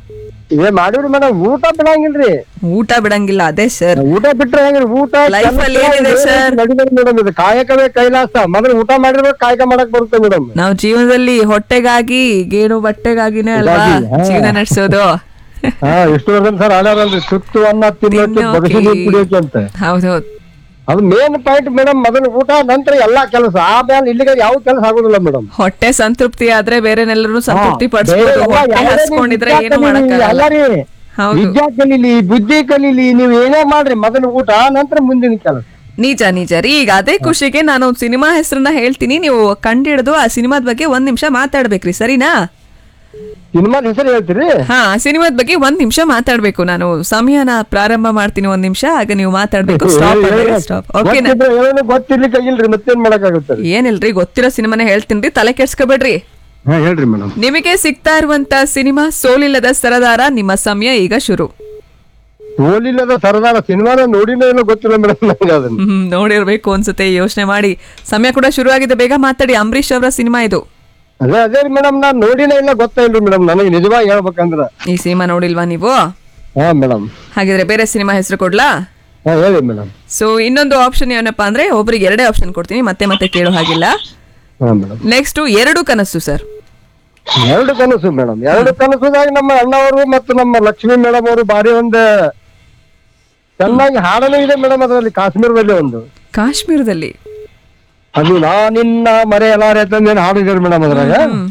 ಏ ಮಾಡಿವ್ರಿ ಮೇಡಮ್ ಊಟ ಬಿಡಂಗಿಲ್ರಿ ಊಟ ಬಿಡಂಗಿಲ್ಲ ಅದೇ ಸರ್ ಊಟ ಬಿಟ್ರೆ ಹೆಂಗ್ರಿ ಊಟ Life ಅಲ್ಲಿ ಏನಿದೆ sir? ಮೇಡಮ್ ಇದು ಕಾಯಕವೇ ಕೈಲಾಸ ಮೊದಲು ಊಟ ಮಾಡಿರ್ಬೇಕು ಕಾಯಕ ಮಾಡಕ್ ಬರುತ್ತೆ ಮೇಡಮ್ ನಾವು ಜೀವನದಲ್ಲಿ ಹೊಟ್ಟೆಗಾಗಿ ಗೇಣು ಬಟ್ಟೆಗಾಗಿನೇ ಅಲ್ವಾ ಹೀಗಾಗಿ, ಹಾ. ಜೀವನ ನಡೆಸೋದು ಹಾ ಎಷ್ಟು ವರ್ಷ ಸರ್ ಹಾಡ್ಯಾರಲ್ರಿ ತುತ್ತು ಅನ್ನ ತಿನ್ನೋಕೆ ಬಗಸಿ ನೀರು ಕುಡಿಯೋಕೆ ಅಂತ ಹೌದೌದು ಅದು ಮೇನ್ ಪಾಯಿಂಟ್ ಮೇಡಮ್ ಮೊದಲು ಊಟ ನಂತರ ಎಲ್ಲಾ ಕೆಲಸ ಆಮೇಲೆ ಇಲ್ಲಿಗೆ ಯಾವ ಕೆಲಸ ಆಗುದಿಲ್ಲ ಮೇಡಮ್ ಹೊಟ್ಟೆ ಸಂತೃಪ್ತಿ ಆದ್ರೆ ಬೇರೆನೆಲ್ಲರೂ ಸಂತೃಪ್ತಿ ಪಡಿಸ್ಬೋದು ಬೇರೆ ಎಲ್ಲ ಹೊಟ್ಟೆ ಯಾವುದೇ ಹಸ್ಕೊಂಡಿದ್ರೆ ವಿದ್ಯಾ ಏನು ಕಲೀಲಿ, ಮಾಡಕ್ಕಾಗಲ್ಲ ಎಲ್ಲ ರೀ. ಹೌದು. ವಿದ್ಯಾ ಕಲೀಲಿ ಬುದ್ಧಿ ಕಲೀಲಿ ನೀವು ಏನೇ ಮಾಡ್ರಿ ಮೊದಲು ಊಟ ನಂತರ ಮುಂದಿನ ಕೆಲಸ ನಿಜ ನಿಜ ರೀ ಈಗ ಅದೇ ಖುಷಿಗೆ ನಾನು ಒಂದು ಸಿನಿಮಾ ಹೆಸರನ್ನ ಹೇಳ್ತೀನಿ ನೀವು ಕಂಡಿಡಿದು ಆ ಸಿನಿಮಾದ ಬಗ್ಗೆ ಒಂದ್ ನಿಮಿಷ ಮಾತಾಡ್ಬೇಕ್ರಿ ಸರಿನಾ ಸಿನಿಮಾದ ಹೆಸರು ಹೇಳ್ತೀರಿ ಹಾ ಸಿನಿಮಾದ ಬಗ್ಗೆ ಒಂದ್ ನಿಮಿಷ ಮಾತಾಡ್ಬೇಕು ನಾನು ಸಮಯನ ಪ್ರಾರಂಭ ಮಾಡ್ತೀನಿ ಒಂದ್ ನಿಮಿಷ ಆಗ ನೀವು ಮಾತಾಡ್ಬೇಕು ಸ್ಟಾಪ್ ಸ್ಟಾಪ್ ಓಕೆನಾ ಗೊತ್ತಿದ್ರೆ ಏನೋ ಗೊತ್ತಿರ್ಲಿಕ್ಕೆ ಇಲ್ರಿ ಮತ್ತೇನ್ ಮಾಡಕ್ಕಾಗುತ್ತೆ ಏನಿಲ್ರಿ ಗೊತ್ತಿರೋ ಸಿನಿಮಾನೇ ಹೇಳ್ತೀನಿ ತಲೆ ಕೆಡ್ಸ್ಕೊಬೇಡ್ರಿ ಹಾ ಹೇಳ್ರಿ ಮೇಡಮ್ ನಿಮಗೆ ಸಿಗ್ತಾ ಇರುವಂತ ಸಿನಿಮಾ ಸೋಲಿಲ್ಲದ ಸರದಾರ ನಿಮ್ಮ ಸಮಯ ಈಗ ಶುರು ಓಲಿಲ್ಲದ ಸರದಾರ ಸಿನಿಮಾನ ನೋಡಿನೇ ಏನೋ ಗೊತ್ತಿಲ್ಲ ಮೇಡಮ್ ನನಗೆ ಅದನ್ನ ಹ್ಮ್ ನೋಡಿರ್ಬೇಕು ಅನ್ಸುತ್ತೆ ಯೋಚನೆ ಮಾಡಿ ಸಮಯ ಕೂಡ ಶುರು ಆಗಿದೆ ಬೇಗ ಮಾತಾಡಿ ಅಂಬರೀಶ್ ಅವರ ಸಿನಿಮಾ ಇದು ಅದೇ ಅದೇ ಮೇಡಮ್ ನಾನ್ ನೋಡಿನೇ ಇಲ್ಲ ಗೊತ್ತಾಯಿಲ್ರಿ ಮೇಡಮ್ ನನಗೆ ನಿಜವಾಗಿ ಹೇಳ್ಬೇಕಂದ್ರ ಈ ಸಿನಿಮಾ ನೋಡಿಲ್ವಾ ನೀವು ಹಾ ಮೇಡಮ್ ಹಾಗಿದ್ರೆ ಬೇರೆ ಸಿನಿಮಾ ಹೆಸರು ಕೊಡ್ಲಾ ಹಾ ಹೇಳಿ ಮೇಡಮ್ ಸೊ ಇನ್ನೊಂದು ಆಪ್ಷನ್ ಏನಪ್ಪಾ ಅಂದ್ರೆ ಒಬ್ರಿಗೆ ಎರಡೇ ಆಪ್ಷನ್ ಕೊಡ್ತೀನಿ ಮತ್ತೆ ಮತ್ತೆ ಕೇಳೋ ಹಾಗಿಲ್ಲ ಹಾ ಮೇಡಮ್ ನೆಕ್ಸ್ಟ್ ಎರಡು ಕನಸು ಸರ್ ಎರಡು ಕನಸು ಮೇಡಮ್ ಎರಡು ಕನಸುದಾಗ ನಮ್ಮ ಅಣ್ಣವರು ಮತ್ತು ನಮ್ಮ ಲಕ್ಷ್ಮೀ ಮೇಡಮ್ ಅವರು ಬಾರಿ ಒಂದು ಚೆನ್ನಾಗಿ ಹಾಡನೂ ಇದೆ ಮೇಡಮ್ ಅದರಲ್ಲಿ ಕಾಶ್ಮೀರದಲ್ಲಿ ಒಂದು ಕಾಶ್ಮೀರದಲ್ಲಿ ಅದು ನಾ ನಿನ್ನ ಮರೆಯಲಾರೆ ಅಂತಂದೇನು ಹಾಡಿದ್ದಾರೆ ಮೇಡಮ್ ಅದ್ರಾಗ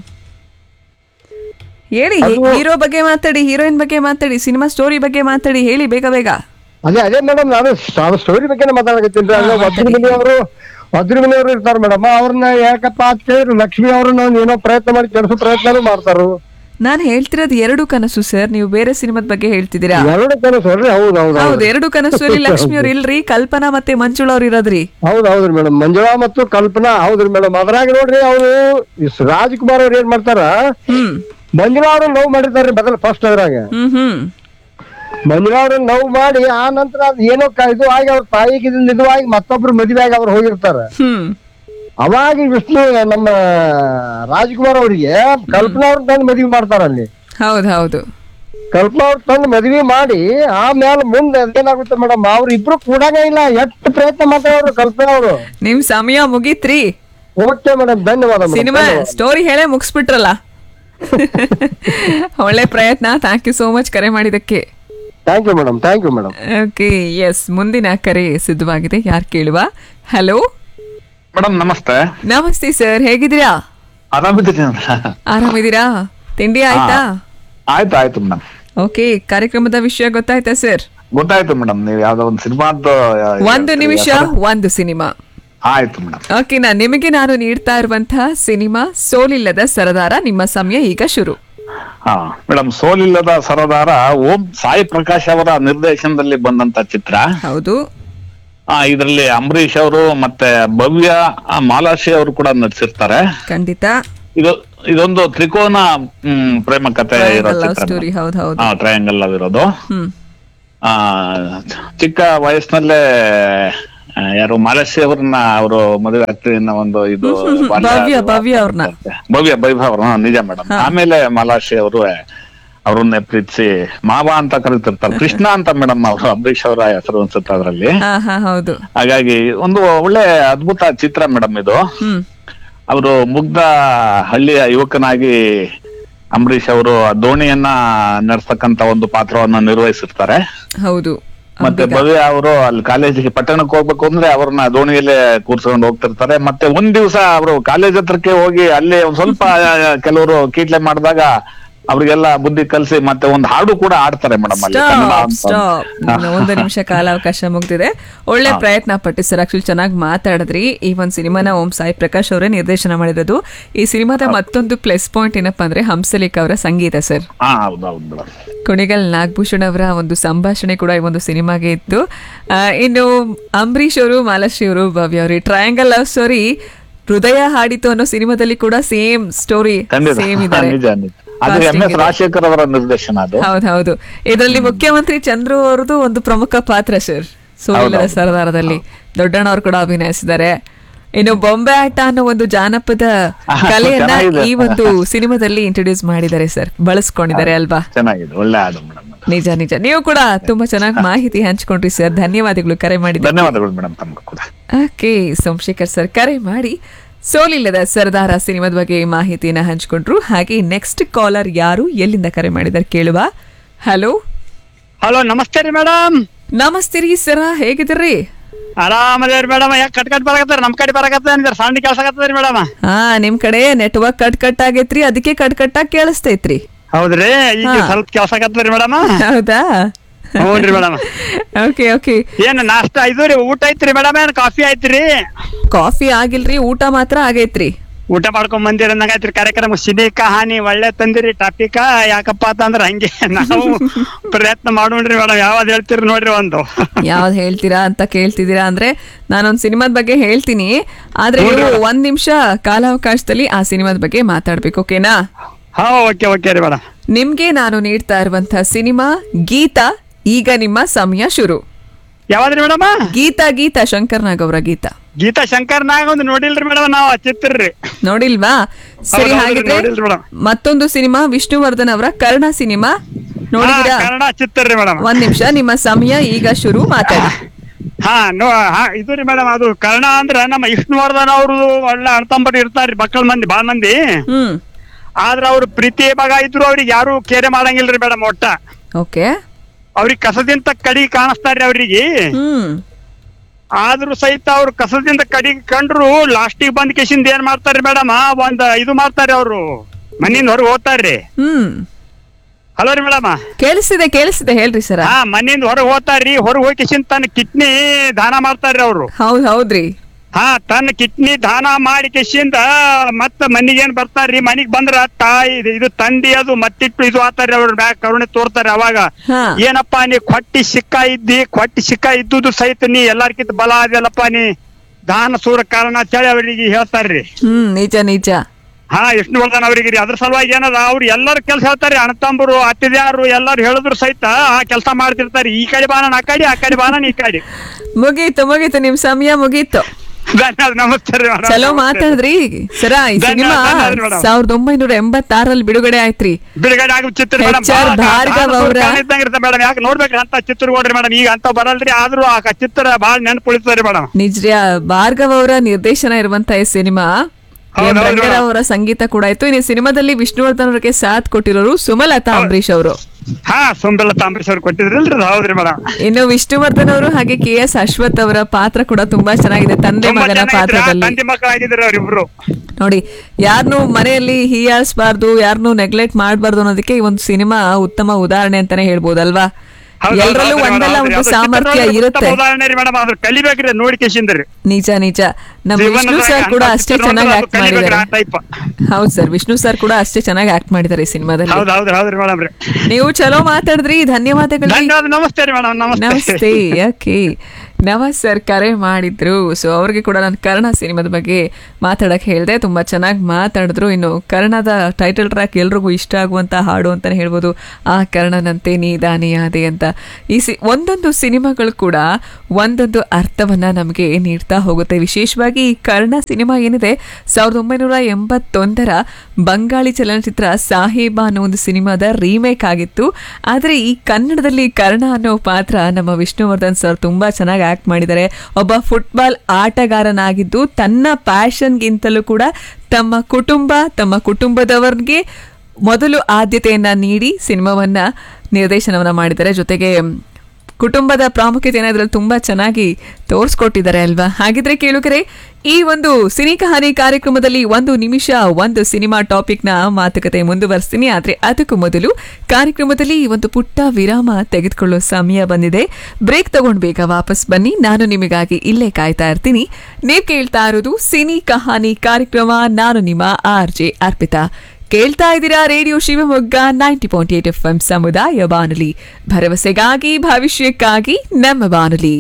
ಹೇಳಿ ಹೀರೋ ಬಗ್ಗೆ ಮಾತಾಡಿ ಹೀರೋಯಿನ್ ಬಗ್ಗೆ ಮಾತಾಡಿ ಸಿನಿಮಾ ಸ್ಟೋರಿ ಬಗ್ಗೆ ಮಾತಾಡಿ ಹೇಳಿ ಬೇಗ ಬೇಗ ಅದೇ ಅದೇ ಮೇಡಮ್ ನಾನು ಸ್ಟೋರಿ ಬಗ್ಗೆ ಮಾತಾಡಕತ್ತೀನಿ ಅಲ್ಲ ವಜ್ರಮುನಿ ಅವರು ವಜ್ರಮುನಿ ಅವರು ಇರ್ತಾರೆ ಮೇಡಮ್ ಅವ್ರನ್ನ ಯಾಕಪ್ಪ ಅಂತ ಕೇಳಿದ್ರು ಲಕ್ಷ್ಮಿ ಅವ್ರನ್ನ ಏನೋ ಪ್ರಯತ್ನ ಮಾಡಿ ಕೆಡಿಸೋ ಪ್ರಯತ್ನನೂ ಮಾಡ್ತಾರು ನಾನು ಹೇಳ್ತಿರೋದು ಎರಡು ಕನಸು ಸರ್ ನೀವು ಬೇರೆ ಸಿನಿಮಾದ ಬಗ್ಗೆ ಹೇಳ್ತಿದ್ದೀರಾ ಎರಡು ಕನಸು ಅಲ್ರಿ ಹೌದು ಹೌದು ಹೌದು ಎರಡು ಕನಸು ಲಕ್ಷ್ಮಿ ಅವ್ರು ಇಲ್ರಿ ಕಲ್ಪನಾ ಮತ್ತೆ ಮಂಜುಳಾ ಅವ್ರು ಇರೋದ್ರಿ ಹೌದು ಹೌದ್ರಿ ಮೇಡಮ್ ಮಂಜುಳಾ ಮತ್ತು ಕಲ್ಪನಾ ಹೌದ್ರಿ ಮೇಡಮ್ ಅದ್ರಾಗ ನೋಡ್ರಿ ಅವರು ರಾಜ್ಕುಮಾರ್ ಅವ್ರು ಏನ್ ಮಾಡ್ತಾರ ಮಂಜುಳಾ ಅವ್ರ ಲವ್ ಮಾಡಿರ್ತಾರ್ರಿ ಬದಲು ಫಸ್ಟ್ ಅದ್ರಾಗ ಹ್ಮ್ ಹ್ಮ್ ಮಂಜುಳಾ ಅವ್ರ ಲವ್ ಮಾಡಿ ಆ ನಂತರ ಅದ್ ಏನೋ ಕ- ಇದು ಆಗಿ ಅವ್ರ ತಾಯಿಗೆ ಇದನ್ನ ಇದು ಆಗಿ ಮತ್ತೊಬ್ರು ಮದುವೆ ಆಗಿ ಅವ್ರು ಹೋಗಿರ್ತಾರ ಹ್ಮ್ ಅವಾಗ ಈ ವಿಷ್ಣು ನಮ್ಮ ರಾಜ್ಕುಮಾರ್ ಅವರಿಗೆ ಕಲ್ಪನಾ ಅವ್ರ ತಂದು ಮದುವೆ ಮಾಡ್ತಾರ ಅಲ್ಲಿ ಹೌದು ಹೌದು ಕಲ್ಪನಾ ಅವ್ರ ತಂದು ಮದುವೆ ಮಾಡಿ ಆಮೇಲೆ ಮುಂದೆ ಏನಾಗುತ್ತೆ ಮೇಡಮ್ ಅವ್ರು ಇಬ್ರು ಕೂಡಂಗ ಇಲ್ಲ ಎಷ್ಟು ಪ್ರಯತ್ನ ಮಾಡ್ತಾರೆ ಅವರು ಕಲ್ಪನಾ ಅವರು ನಿಮ್ ಸಮಯ ಮುಗೀತ್ರಿ ಓಕೆ ಮೇಡಮ್ ಧನ್ಯವಾದ madam, ಸಿನಿಮಾ ಧನ್ಯವಾದ. ಸ್ಟೋರಿ ಹೇಳೇ ಮುಗಿಸ್ಬಿಟ್ರಲ್ಲ ಒಳ್ಳೆ ಪ್ರಯತ್ನ ಥ್ಯಾಂಕ್ ಯು ಸೋ ಮಚ್ ಕರೆ ಮಾಡಿದಕ್ಕೆ thank you madam thank you madam okay yes ಮುಂದಿನ ಕರೆ ಸಿದ್ಧವಾಗಿದೆ ಯಾರು ಕೇಳುವ ಹಲೋ ಮೇಡಮ್ ನಮಸ್ತೆ ನಮಸ್ತೆ ಸರ್ ಹೇಗಿದ್ದೀರಾ ಆರಾಮಿದ್ದೀನಿ ಆರಾಮಿದ್ದೀರಾ ತಿಂಡಿ ಆಯ್ತಾ ಆಯ್ತು ಆಯ್ತು ಮೇಡಮ್ ಓಕೆ ಕಾರ್ಯಕ್ರಮದ ವಿಷಯ ಗೊತ್ತಾಯ್ತಾ ಸರ್ ಗೊತ್ತಾಯ್ತು ಮೇಡಮ್ ನೀವು ಯಾವ್ದೋ ಒಂದು ಸಿನಿಮಾದ್ದು ಒಂದು ನಿಮಿಷ ಒಂದು ಸಿನಿಮಾ ಆಯ್ತು ಮೇಡಮ್ ಓಕೆ ನಾ ನಿಮಗೆ ನಾನು ನೀಡ್ತಾ ಇರುವಂತಹ ಸಿನಿಮಾ ಸೋಲಿಲ್ಲದ ಸರದಾರ ನಿಮ್ಮ ಸಮಯ ಈಗ ಶುರು ಹಾ ಮೇಡಮ್ ಸೋಲಿಲ್ಲದ ಸರದಾರ ಓಂ ಸಾಯಿ ಪ್ರಕಾಶ್ ಅವರ ನಿರ್ದೇಶನದಲ್ಲಿ ಬಂದಂತ ಚಿತ್ರ ಹೌದು ಆ ಇದರಲ್ಲಿ ಅಂಬರೀಷ್ ಅವರು ಮತ್ತೆ ಭವ್ಯ ಆ, ಮಾಲಾಶ್ರೀ ಅವರು ಕೂಡ ನಟಿಸಿರ್ತಾರೆ ಖಂಡಿತ ಇದು ಇದೊಂದು ತ್ರಿಕೋನ ಹ್ಮ್, ಪ್ರೇಮ ಕಥೆ ಇರೋ ಲವ್ ಚಿತ್ರ ಸ್ಟೋರಿ ಹೌದು ಹೌದು ಹಾ ಟ್ರಯಾಂಗಲ್ ಲವ್ ಇರೋದು ಹ್ಮ್ ಆ ಚಿಕ್ಕ ವಯಸ್ಸಿನಲ್ಲೇ ಆ, ಯಾರು ಮಾಲಾಶ್ರೀ ಅವ್ರನ್ನ ಅವರು ಮದುವೆ ಆಗ್ತೀವಿ ಅನ್ನೋ ಒಂದು ಇದು ಬಾಲ್ಯ ಭವ್ಯ ಭವ್ಯ ಅವ್ರನ್ನ ಭವ್ಯ ವೈಭವ್ ಅವ್ರು, ಹಾ, ನಿಜ ಮೇಡಮ್ ಆಮೇಲೆ ಮಾಲಾಶ್ರೀ ಅವರು ಅವ್ರನ್ನೇ ಪ್ರೀತಿಸಿ ಮಾವ ಅಂತ ಕರೀತಿರ್ತಾರೆ ಕೃಷ್ಣ ಅಂತ ಮೇಡಮ್ ಅವರು ಅಂಬರೀಷ್ ಅವರ ಹೆಸರು ಅನ್ಸುತ್ತೆ ಅದ್ರಲ್ಲಿ ಹಾ ಹಾ ಹೌದು ಹಾಗಾಗಿ ಒಂದು ಒಳ್ಳೆ ಅದ್ಭುತ ಚಿತ್ರ ಮೇಡಮ್ ಇದು ಹ್ಮ್ ಅವರು ಮುಗ್ಧ ಹಳ್ಳಿಯ ಯುವಕನಾಗಿ ಅಂಬರೀಷ್ ಅವರು ಆ ದೋಣಿಯನ್ನ ನಡೆಸ್ತಕ್ಕಂತ ಒಂದು ಪಾತ್ರವನ್ನ ನಿರ್ವಹಿಸಿರ್ತಾರೆ ಹೌದು ಮತ್ತೆ ಭವ್ಯ ಅವರು ಅಲ್ಲಿ ಕಾಲೇಜಿಗೆ ಪಟ್ಟಣಕ್ಕೆ ಹೋಗ್ಬೇಕು ಅಂದ್ರೆ ಅವ್ರನ್ನ ದೋಣಿಯಲ್ಲೇ ಕೂರ್ಸ್ಕೊಂಡು ಹೋಗ್ತಿರ್ತಾರೆ ಮತ್ತೆ ಒಂದ್ ದಿವಸ ಅವರು ಕಾಲೇಜ್ ಹತ್ರಕ್ಕೆ ಹೋಗಿ ಅಲ್ಲಿ ಒಂದ್ ಸ್ವಲ್ಪ ಕೆಲವರು ಕೀಟ್ಲೆ ಮಾಡಿದಾಗ ಅವ್ರಿಗೆಲ್ಲ ಬುದ್ಧಿ ಕಲ್ಸಿ ಮತ್ತೆ ಒಂದು ಹಾಡು ಕೂಡ ಆಡ್ತಾರೆ ಮೇಡಮ್ ಅಲ್ಲಿ ಕನ್ನಡ ಸ್ಟಾಪ್ ಅಂತ. ಸ್ಟಾಪ್ ಒಂದು ನಿಮಿಷ ಕಾಲಾವಕಾಶ ಮುಗ್ದಿದೆ ಒಳ್ಳೆ ಪ್ರಯತ್ನ ಪಟ್ಟಿ ಸರ್ ಆಕ್ಚುಲಿ ಚೆನ್ನಾಗಿ ಮಾತಾಡಿದ್ರಿ ಈ ಒಂದು ಸಿನಿಮಾನ ಓಂ ಸಾಯಿ ಪ್ರಕಾಶ್ ಅವರೇ ನಿರ್ದೇಶನ ಮಾಡಿರೋದು ಈ ಸಿನಿಮಾದ ಮತ್ತೊಂದು ಪ್ಲಸ್ ಪಾಯಿಂಟ್ ಏನಪ್ಪಾ ಅಂದ್ರೆ ಹಂಸಲೇಖ ಅವರ ಸಂಗೀತ ಸರ್ ಹಾ ಹೌದೌದು ಮೇಡಮ್ ಕುಣಿಗಲ್ ನಾಗಭೂಷಣ್ ಅವರ ಒಂದು ಸಂಭಾಷಣೆ ಕೂಡ ಈ ಒಂದು ಸಿನಿಮಾಗೆ ಇತ್ತು ಆ, ಇನ್ನು ಅಂಬರೀಷ್ ಅವರು ಮಾಲಾಶ್ರೀ ಅವರು ಭವ್ಯ ಅವರು ಟ್ರಯಾಂಗಲ್ ಲವ್ ಸ್ಟೋರಿ ಹೃದಯ ಹಾಡಿತು ಅನ್ನೋ ಸಿನಿಮಾದಲ್ಲಿ ಕೂಡ ಸೇಮ್ ಸ್ಟೋರಿ ಖಂಡಿತ ಸೇಮ್ ಹಾ, ಇದ್ದಾರೆ ನಿಜ ನಿಜ ಅದು ಎಂ ಎಸ್ ರಾಜಶೇಖರ್ ಅವರ ನಿರ್ದೇಶನ ಅದು ಹೌದು ಹೌದು ಇದರಲ್ಲಿ ಮುಖ್ಯಮಂತ್ರಿ ಚಂದ್ರು ಅವರದು ಒಂದು ಪ್ರಮುಖ ಪಾತ್ರ ಸರ್ ಸೋಲಿಲ್ಲದ ಹೌದೌದು. ಸರದಾರದಲ್ಲಿ ದೊಡ್ಡಣ್ಣವ್ರು ಕೂಡ ಅಭಿನಯಿಸಿದ್ದಾರೆ ಇನ್ನು ಬೊಂಬೆ ಆಟ ಅನ್ನೋ ಒಂದು ಜಾನಪದ ಕಲೆಯನ್ನ ಚೆನ್ನಾಗಿದೆ. ಈ ಒಂದು ಸಿನಿಮಾದಲ್ಲಿ ಇಂಟ್ರೊಡ್ಯೂಸ್ ಮಾಡಿದ್ದಾರೆ ಸರ್ ಬಳಸ್ಕೊಂಡಿದ್ದಾರೆ ಅಲ್ವಾ ಚೆನ್ನಾಗಿದೆ ಒಳ್ಳೆ ಹಾಡು ಮೇಡಮ್ ನಿಜ ನಿಜ ನೀವು ಕೂಡ ತುಂಬಾ ಚೆನ್ನಾಗಿ ಮಾಹಿತಿ ಹಂಚ್ಕೊಂಡ್ರಿ ಸರ್ ಧನ್ಯವಾದಗಳು ಕರೆ ಮಾಡಿದ ಧನ್ಯವಾದಗಳು ಮೇಡಮ್ ತಮ್ಗೆ ಕೂಡ ಓಕೆ ಸೋಮಶೇಖರ್ ಸರ್ ಕರೆ ಮಾಡಿ ಸೋಲಿಲ್ಲದ ಸರ್ದಾರ ಸಿನಿಮಾದ ಬಗ್ಗೆ ಮಾಹಿತಿನ ಹಂಚ್ಕೊಂಡ್ರು ಹಾಗೆ ನೆಕ್ಸ್ಟ್ ಕಾಲರ್ ಯಾರು ಎಲ್ಲಿಂದ ಕರೆ ಮಾಡಿದಾರೆ ಕೇಳುವ ಹಲೋ ಹಲೋ ನಮಸ್ತೆ ರೀ ಮೇಡಮ್ ನಮಸ್ತೆ ರೀ ಸರ ಹೇಗಿದ್ದೀರಿ ಆರಾಮದೇವ್ರಿ ಮೇಡಮ್ ಯಾಕೆ ಕಟ್ ಕಟ್ ಬರಕತ್ತಾರ ನಮ್ ಕಡೆ ಬರಕತ್ತ ಸಣ್ಣ ಕೆಲಸ ಆಗತ್ತದ್ರಿ ಮೇಡಮ್ ಹಾ ನಿಮ್ ಕಡೆ ನೆಟ್ವರ್ಕ್ ಕಟ್ ಕಟ್ ಆಗೈತ್ರಿ ಅದಕ್ಕೆ ಕಟ್ ಕಟ್ಟಾಗಿ ಕೇಳಿಸ್ತೈತ್ರಿ ಹೌದ್ರಿ ಈಗ ಹಾ. ಸ್ವಲ್ಪ ಕೆಲಸ ಆಗತ್ತದ್ರಿ ಮೇಡಮ್ ಹೌದಾ ಹ್ಞೂನ್ರಿ ಮೇಡಮ್ ಓಕೆ ಓಕೆ ಏನ್ ನಾಷ್ಟ ಇದು ರೀ ಊಟ ಐತ್ರಿ ಮೇಡಮ್ ಏನ್ ಕಾಫಿ ಐತ್ರಿ ಕಾಫಿ ಆಗಿಲ್ರಿ ಊಟ ಮಾತ್ರ ಆಗೈತ್ರಿ ಊಟ ಮಾಡ್ಕೊಂಡ್ ಬಂದಿರ ಐತ್ರಿ ಕಾರ್ಯಕ್ರಮ ಸಿನಿ ಕಹಾನಿ ಒಳ್ಳೆ ತಂದಿರಿ ಟಾಪಿಕ ಯಾಕಪ್ಪ ಅಂತಂದ್ರ ಹಂಗೆ ನಾವು ಪ್ರಯತ್ನ ಮಾಡೋಣ್ರಿ ಮೇಡಮ್ ಯಾವ್ದು ಹೇಳ್ತೀರಿ ನೋಡ್ರಿ ಒಂದು ಯಾವ್ದು ಹೇಳ್ತೀರಾ ಅಂತ ಕೇಳ್ತಿದ್ದೀರಾ ಅಂದ್ರೆ ನಾನೊಂದ್ ಸಿನಿಮಾದ ಬಗ್ಗೆ ಹೇಳ್ತೀನಿ ಆದ್ರೆ ನೀವು ಒಂದ್ ನಿಮಿಷ ಕಾಲಾವಕಾಶದಲ್ಲಿ ಆ ಸಿನಿಮಾದ ಬಗ್ಗೆ ಮಾತಾಡ್ಬೇಕು ಓಕೆನಾ ಹಾ ಓಕೆ ಓಕೆ ರೀ ಮೇಡಮ್ ನಿಮ್ಗೆ ನಾನು ನೀಡ್ತಾ ಇರುವಂತಹ ಸಿನಿಮಾ ಗೀತಾ ಈಗ ನಿಮ್ಮ ಸಮಯ ಶುರು ಯಾವ್ದ್ರಿ ಮೇಡಮ್ ಗೀತಾ ಗೀತಾ ಶಂಕರ್ ನಾಗ್ ಅವರ ಗೀತಾ ಗೀತಾ ಶಂಕರ್ ನಾಗ ಒಂದು ನೋಡಿಲ್ರಿ ಮೇಡಮ್ ನಾವು ಚಿತ್ರರಿ ನೋಡಿಲ್ವಾ ಸರಿ ಹೌದು, ಹಾಗಿದ್ರೆ ನೋಡಿಲ್ರಿ ಮೇಡಮ್. ಮತ್ತೊಂದು ಸಿನಿಮಾ ವಿಷ್ಣುವರ್ಧನ್ ಅವರ ಕರ್ಣ ಸಿನಿಮಾ ನೋಡಿದಿರಾ ಕನ್ನಡ ಚಿತ್ರ ರೀ ಮೇಡಮ್ ಒಂದ್ ನಿಮಿಷ ನಿಮ್ಮ ಸಮಯ ಈಗ ಶುರು ಮಾತಾಡಿ ಹಾ ನೋ ಹಾ ಇದು ರೀ ಮೇಡಮ್ ಅದು ಕರ್ಣ ಅಂದ್ರ ನಮ್ಮ ವಿಷ್ಣುವರ್ಧನ್ ಅವರು ಒಳ್ಳೆ ಅಣ್ತಂಬರು ಇರ್ತಾರ್ರಿ ಮಕ್ಕಳ ಮಂದಿ ಬಾಳ ಮಂದಿ ಹ್ಮ್ ಆದ್ರ ಅವ್ರ ಪ್ರೀತಿ ಮಗ ಇದ್ರು ಅವ್ರಿಗೆ ಯಾರು ಕೇರೆ ಮಾಡಂಗಿಲ್ರಿ ಮೇಡಮ್ ಒಟ್ಟ ಓಕೆ ಅವ್ರಿಗೆ ಕಸದಿಂದ ಕಡಿ ಕಾಣಿಸ್ತಾರ್ರಿ ಅವ್ರಿಗೆ ಹ್ಮ್ ಆದ್ರೂ ಸಹಿತ ಅವ್ರು ಕಸದಿಂದ ಕಡಿ ಕಂಡ್ರು ಲಾಸ್ಟಿಗೆ ಬಂದ್ ಕೇಸಿಂದ ಏನ್ ಮಾಡ್ತಾರ್ರಿ ಮೇಡಮ್ ಒಂದ್ ಇದು ಮಾಡ್ತಾರ್ರಿ ಅವ್ರು ಮನಿಂದ ಹೊರಗೆ ಹೋಗ್ತಾರ್ರಿ ಹ್ಮ್ ಹಲೋ ರೀ ಮೇಡಮ್ ಕೇಳಿಸಿದೆ ಕೇಳಿಸಿದೆ ಹೇಳ್ರಿ ಸರ ಹಾ ಮನಿಂದ ಹೊರಗೆ ಹೋಗ್ತಾರ್ರಿ ಹೊರಗೆ ಹೋಗಿ ಕೇಸಿಂದ ತನ್ನ ಕಿಡ್ನಿ ದಾನ ಮಾಡ್ತಾರ್ರಿ ಅವ್ರು ಹೌದ್ ಹೌದ್ರಿ ಹಾ ತನ್ನ ಕಿಡ್ನಿ ದಾನ ಮಾಡಿ ಕೆಶಿಂದ ಮತ್ತ ಮನಿಗೆ ಏನ್ ಬರ್ತಾರ್ರಿ ಮನಿಗ್ ಬಂದ್ರ ತಾಯಿ ಇದು- ಇದು ತಂದಿ ಅದು ಮತ್ತಿಟ್ಟು ಇದು ಆತಾರ್ರಿ ಅವ್ರ ಬ್ಯಾಗ್ ಕರುಣೆ ತೋರ್ತಾರೆ ಅವಾಗ ಹಾ. ಏನಪ್ಪಾ ನೀ ಕೊಟ್ಟಿ ಸಿಕ್ಕ ಇದ್ದಿ ಕೊಟ್ಟಿ ಸಿಕ್ಕ ಇದ್ದುದು ಸಹಿತ ನೀ ಎಲ್ಲಾರ್ಕಿಂತ ಬಲ ಅದಲ್ಲಪ್ಪ ನೀ ದಾನ ಸೂರ ಕಾರಣ ಅಂತೇಳಿ ಅವ್ರಿಗೆ ಹೇಳ್ತಾರ್ರಿ ಹ್ಮ್ ನಿಜ ನಿಜ ಹಾ ವಿಷ್ಣುವರ್ಧನ್ ಅವ್ರಿಗೆ ರೀ ಅದ್ರ ಸಲುವಾಗಿ ಏನದ ಅವ್ರು ಎಲ್ಲರ ಕೆಲಸ ಹೇಳ್ತಾರೆ ಅಣ್ಣತಂಬರು ಅತ್ತಿದ್ಯಾರು ಎಲ್ಲಾರು ಹೇಳಿದ್ರು ಸಹಿತ ಆ ಕೆಲಸ ಮಾಡ್ತಿರ್ತಾರೆ ಈ ಕಡೆ ಬಾನ ಆ ಕಡೆ ಆ ಕಡೆ ಬಾನ ಈ ಕಡೆ ಮುಗೀತು ಮುಗೀತು ನಿಮ್ ಸಮಯ ಮುಗೀತು ಧನ್ಯವಾದ ನಮಸ್ತೆ ರೀ madam. ಚಲೋ ಮಾತಾಡಿದ್ರಿ ಸರ ಈ ಧನ್ಯವಾದ, ಸಿನಿಮಾ ಧನ್ಯವಾದ madam. ಸಾವಿರದ ಒಂಬೈನೂರ ಎಂಬತ್ತಾರಲ್ಲಿ ಬಿಡುಗಡೆ ಆಯ್ತ್ರಿ ಬಿಡುಗಡೆ ಆಗೋ ಚಿತ್ರ ಮೇಡಮ್ ಎಚ್ ಆರ್ ಭಾರ್ಗವ್ ಅವ್ರ ಮೇಡಮ್ ಯಾಕೆ ನೋಡ್ಬೇಕ್ರಿ ಅಂತ ಚಿತ್ರ ನೋಡ್ರಿ ಮೇಡಮ್ ಈಗ ಅಂತ ಬರಲ್ರಿ ಆದ್ರೂ ಆ ಕ- ಚಿತ್ರ ಬಾಳ್ ನೆನಪು ಉಳಿತದ್ರಿ ಮೇಡಮ್ ನಿಜ ಭಾರ್ಗವ್ ಅವರ ನಿರ್ದೇಶನ ಇರುವಂತ ಈ ಸಿನಿಮಾ ಹೌದು, ಎಂ ಹೌದು, ರಂಗರಾವ್ ಹೌದು. ಅವರ ಸಂಗೀತ ಕೂಡ ಇತ್ತು ಇನ್ನು ಈ ಸಿನಿಮಾದಲ್ಲಿ ವಿಷ್ಣುವರ್ಧನ್ ಅವರಿಗೆ ಸಾಥ್ ಕೊಟ್ಟಿರೋರು ಸುಮಲತಾ ಅಂಬರೀಶ್ ಅವರು ಹಾ ಸೋಂಬೆಲ್ಲ ತಾಂಬ್ರೀಶ್ ಅವ್ರು ಕೊಟ್ಟಿದ್ರಲ್ರಿ ಹೌದ್ರಿ ಮೇಡಮ್ ಇನ್ನು ವಿಷ್ಣುವರ್ಧನ್ ಅವರು ಹಾಗೆ ಕೆ ಎಸ್ ಅಶ್ವಥ್ ಅವರ ಪಾತ್ರ ಕೂಡ ತುಂಬಾ ಚೆನ್ನಾಗಿದೆ ತಂದೆ ಮಗನ ಪಾತ್ರದಲ್ಲಿ ತಂದೆ ಮಕ್ಕಳಾಗಿದ್ರು ಅವ್ರಿಬ್ರು ನೋಡಿ ಯಾರನ್ನು ಮನೆಯಲ್ಲಿ ಹೀಯಾಳಿಸಬಾರ್ದು ಯಾರನ್ನು ನೆಗ್ಲೆಕ್ಟ್ ಮಾಡಬಾರ್ದು ಅನ್ನೋದಕ್ಕೆ ಈ ಒಂದು ಸಿನಿಮಾ ಉತ್ತಮ ಉದಾಹರಣೆ ಅಂತಾನೆ ಹೇಳ್ಬೋದಲ್ವಾ ಹೌದು, ಎಲ್ಲರಲ್ಲೂ ಹೌದು, ಒಂದಲ್ಲ ಹೌದು, ಒಂದು ಅದು ಸಾಮರ್ಥ್ಯ ಚಿತ್ರದುರ್ಗದ ಇರುತ್ತೆ ಉತ್ತಮ ಉದಾಹರಣೆ ರೀ ಮೇಡಮ್ ಅದ್ರ ಕಲಿಬೇಕ್ರಿ ನೋಡಿ ಕೇಸಿಂದ್ರಿ ನಿಜ ನಿಜ ನಮ್ಮ ಜೀವನದಾಗ ವಿಷ್ಣು ಸರ್ ಕೂಡ ಅಂತ ಅಷ್ಟೇ ಚಿತ್ರ ಚೆನ್ನಾಗಿ ನೋಡಿದ್ರೆ ಆಕ್ಟ್ ಅದು ಕಲಿಬೇಕ್ರಿ, ಮಾಡಿದ್ದಾರೆ ಆ type. ಹೌದು ಸರ್ ವಿಷ್ಣು ಸರ್ ಕೂಡ ಅಷ್ಟೇ ಚೆನ್ನಾಗಿ ಆಕ್ಟ್ ಮಾಡಿದ್ದಾರೆ ಈ ಸಿನಿಮಾದಲ್ಲಿ ಹೌದ್ ಹೌದ್ರಿ ಹೌದ್ರಿ ಮೇಡಮ್ ರೀ ನೀವು ಚಲೋ ಮಾತಾಡಿದ್ರಿ ಧನ್ಯವಾದಗಳು ಧನ್ಯವಾದ ನಮಸ್ತೆ ರೀ ಮೇಡಮ್ ನಮಸ್ತೆ ನಮಸ್ತೆ ಓಕೆ ನಮಸ್ ಸರ್ ಕರೆ ಮಾಡಿದ್ರು ಸೊ ಅವ್ರಿಗೆ ಕೂಡ ನಾನು ಕರ್ಣ ಸಿನಿಮಾದ ಬಗ್ಗೆ ಮಾತಾಡಕ್ಕೆ ಹೇಳಿದೆ ತುಂಬ ಚೆನ್ನಾಗಿ ಮಾತಾಡಿದ್ರು ಇನ್ನು ಕರ್ಣದ ಟೈಟಲ್ ಟ್ರ್ಯಾಕ್ ಎಲ್ರಿಗೂ ಇಷ್ಟ ಆಗುವಂಥ ಹಾಡು ಅಂತಲೇ ಹೇಳ್ಬೋದು ಆ ಕರ್ಣನಂತೆ ನೀದಾನಿಯಾದೆ ಅಂತ ಈ ಸಿ ಒಂದೊಂದು ಸಿನಿಮಾಗಳು ಕೂಡ ಒಂದೊಂದು ಅರ್ಥವನ್ನು ನಮಗೆ ನೀಡ್ತಾ ಹೋಗುತ್ತೆ ವಿಶೇಷವಾಗಿ ಈ ಕರ್ಣ ಸಿನಿಮಾ ಏನಿದೆ ಸಾವಿರದ ಒಂಬೈನೂರ ಎಂಬತ್ತೊಂದರ ಬಂಗಾಳಿ ಚಲನಚಿತ್ರ ಸಾಹೇಬ ಅನ್ನೋ ಒಂದು ಸಿನಿಮಾದ ರೀಮೇಕ್ ಆಗಿತ್ತು ಆದರೆ ಈ ಕನ್ನಡದಲ್ಲಿ ಕರ್ಣ ಅನ್ನೋ ಪಾತ್ರ ನಮ್ಮ ವಿಷ್ಣುವರ್ಧನ್ ಸರ್ ತುಂಬಾ ಚೆನ್ನಾಗಿ ಆಕ್ಟ್ ಮಾಡಿದ್ದಾರೆ ಒಬ್ಬ ಫುಟ್ಬಾಲ್ ಆಟಗಾರನಾಗಿದ್ದು ತನ್ನ ಪ್ಯಾಷನ್ಗಿಂತಲೂ ಕೂಡ ತಮ್ಮ ಕುಟುಂಬ ತಮ್ಮ ಕುಟುಂಬದವರಿಗೆ ಮೊದಲು ಆದ್ಯತೆಯನ್ನ ನೀಡಿ ಸಿನಿಮಾವನ್ನ ನಿರ್ದೇಶನವನ್ನ ಮಾಡಿದ್ದಾರೆ ಜೊತೆಗೆ ಕುಟುಂಬದ ಪ್ರಾಮುಖ್ಯತೆಯನ್ನು ಇದರಲ್ಲಿ ತುಂಬಾ ಚೆನ್ನಾಗಿ ತೋರಿಸ್ಕೊಟ್ಟಿದ್ದಾರೆ ಅಲ್ವಾ ಹಾಗಿದ್ರೆ ಕೇಳುಗರೆ ಈ ಒಂದು ಸಿನಿ ಕಹಾನಿ ಕಾರ್ಯಕ್ರಮದಲ್ಲಿ ಒಂದು ನಿಮಿಷ ಒಂದು ಸಿನಿಮಾ ಟಾಪಿಕ್ನ ಮಾತುಕತೆ ಮುಂದುವರಿಸ್ತೀನಿ ಆದ್ರೆ ಅದಕ್ಕೂ ಮೊದಲು ಕಾರ್ಯಕ್ರಮದಲ್ಲಿ ಈ ಒಂದು ಪುಟ್ಟ ವಿರಾಮ ತೆಗೆದುಕೊಳ್ಳೋ ಸಮಯ ಬಂದಿದೆ ಬ್ರೇಕ್ ತಗೊಂಡ್ ಬೇಗ ವಾಪಸ್ ಬನ್ನಿ ನಾನು ನಿಮಗಾಗಿ ಇಲ್ಲೇ ಕಾಯ್ತಾ ಇರ್ತೀನಿ ನೀವು ಕೇಳ್ತಾ ಇರೋದು ಸಿನಿ ಕಹಾನಿ ಕಾರ್ಯಕ್ರಮ ನಾನು ನಿಮ್ಮ ಆರ್ ಜೆ ಅರ್ಪಿತಾ ಕೇಳ್ತಾ ಇದ್ದೀರಾ radio Shivamogga ninety point eight F M ಸಮುದಾಯ ಬಾನುಲಿ ಭರವಸೆಗಾಗಿ ಭವಿಷ್ಯಕ್ಕಾಗಿ ನಮ್ಮ ಬಾನುಲಿ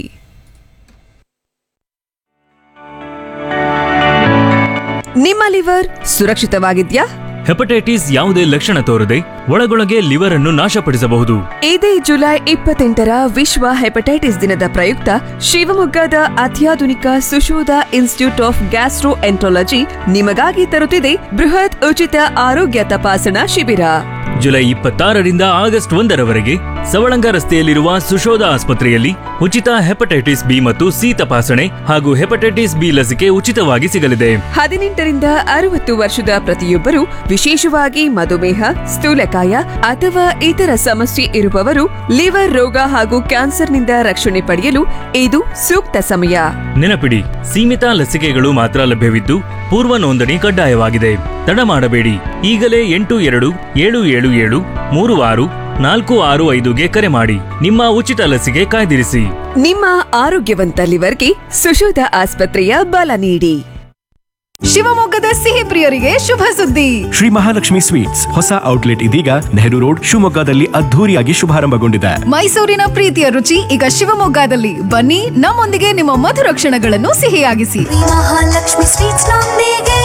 ನಿಮ್ಮ ಲಿವರ್ ಸುರಕ್ಷಿತವಾಗಿದ್ಯಾ ಹೆಪಟೈಟಿಸ್ ಯಾವುದೇ ಲಕ್ಷಣ ತೋರದೆ ಒಳಗೊಳಗೆ ಲಿವರ್ ಅನ್ನು ನಾಶಪಡಿಸಬಹುದು ಇದೇ ಜುಲೈ ಇಪ್ಪತ್ತೆಂಟರ ವಿಶ್ವ ಹೆಪಟೈಟಿಸ್ ದಿನದ ಪ್ರಯುಕ್ತ ಶಿವಮೊಗ್ಗದ ಅತ್ಯಾಧುನಿಕ Sushodha institute of gastroenterology ನಿಮಗಾಗಿ ತರುತ್ತಿದೆ ಬೃಹತ್ ಉಚಿತ ಆರೋಗ್ಯ ತಪಾಸಣಾ ಶಿಬಿರ ಜುಲೈ ಇಪ್ಪತ್ತಾರರಿಂದ ಆಗಸ್ಟ್ ಒಂದರವರೆಗೆ ಸವಳಂಗ ರಸ್ತೆಯಲ್ಲಿರುವ ಸುಶೋಧ ಆಸ್ಪತ್ರೆಯಲ್ಲಿ ಉಚಿತ ಹೆಪಟೈಟಿಸ್ ಬಿ ಮತ್ತು ಸಿ ತಪಾಸಣೆ ಹಾಗೂ ಹೆಪಟೈಟಿಸ್ ಬಿ ಲಸಿಕೆ ಉಚಿತವಾಗಿ ಸಿಗಲಿದೆ ಹದಿನೆಂಟರಿಂದ ಅರವತ್ತು ವರ್ಷದ ಪ್ರತಿಯೊಬ್ಬರು ವಿಶೇಷವಾಗಿ ಮಧುಮೇಹ ಸ್ಥೂಲಕಾಯ ಅಥವಾ ಇತರ ಸಮಸ್ಯೆ ಇರುವವರು ಲಿವರ್ ರೋಗ ಹಾಗೂ ಕ್ಯಾನ್ಸರ್ನಿಂದ ರಕ್ಷಣೆ ಪಡೆಯಲು ಇದು ಸೂಕ್ತ ಸಮಯ ನೆನಪಿಡಿ ಸೀಮಿತ ಲಸಿಕೆಗಳು ಮಾತ್ರ ಲಭ್ಯವಿದ್ದು ಪೂರ್ವ ನೋಂದಣಿ ಕಡ್ಡಾಯವಾಗಿದೆ ತಡ ಮಾಡಬೇಡಿ ಈಗಲೇ ಎಂಟು ಎರಡು ಏಳು ಏಳು ಏಳು ಮೂರು ಆರು ನಾಲ್ಕು ಆರು ಐದುಗೆ ಕರೆ ಮಾಡಿ ನಿಮ್ಮ ಉಚಿತ ಲಸಿಕೆ ಕಾಯ್ದಿರಿಸಿ ನಿಮ್ಮ ಆರೋಗ್ಯವಂತ ಲಿವರ್ಗೆ ಸುಶೋಧ ಆಸ್ಪತ್ರೆಯ ಬಲ ನೀಡಿ ಶಿವಮೊಗ್ಗದ ಸಿಹಿ ಪ್ರಿಯರಿಗೆ ಶುಭ ಸುದ್ದಿ ಶ್ರೀ ಮಹಾಲಕ್ಷ್ಮಿ ಸ್ವೀಟ್ಸ್ ಹೊಸ ಔಟ್ಲೆಟ್ ಇದೀಗ ನೆಹರು ರೋಡ್ ಶಿವಮೊಗ್ಗದಲ್ಲಿ ಅದ್ಧೂರಿಯಾಗಿ ಶುಭಾರಂಭಗೊಂಡಿದೆ ಮೈಸೂರಿನ ಪ್ರೀತಿಯ ರುಚಿ ಈಗ ಶಿವಮೊಗ್ಗದಲ್ಲಿ ಬನ್ನಿ ನಮ್ಮೊಂದಿಗೆ ನಿಮ್ಮ ಮಧುರ ಕ್ಷಣಗಳನ್ನು ಸಿಹಿಯಾಗಿಸಿ ಮಹಾಲಕ್ಷ್ಮಿ ಸ್ವೀಟ್ಸ್ ನೊಂದಿಗೆ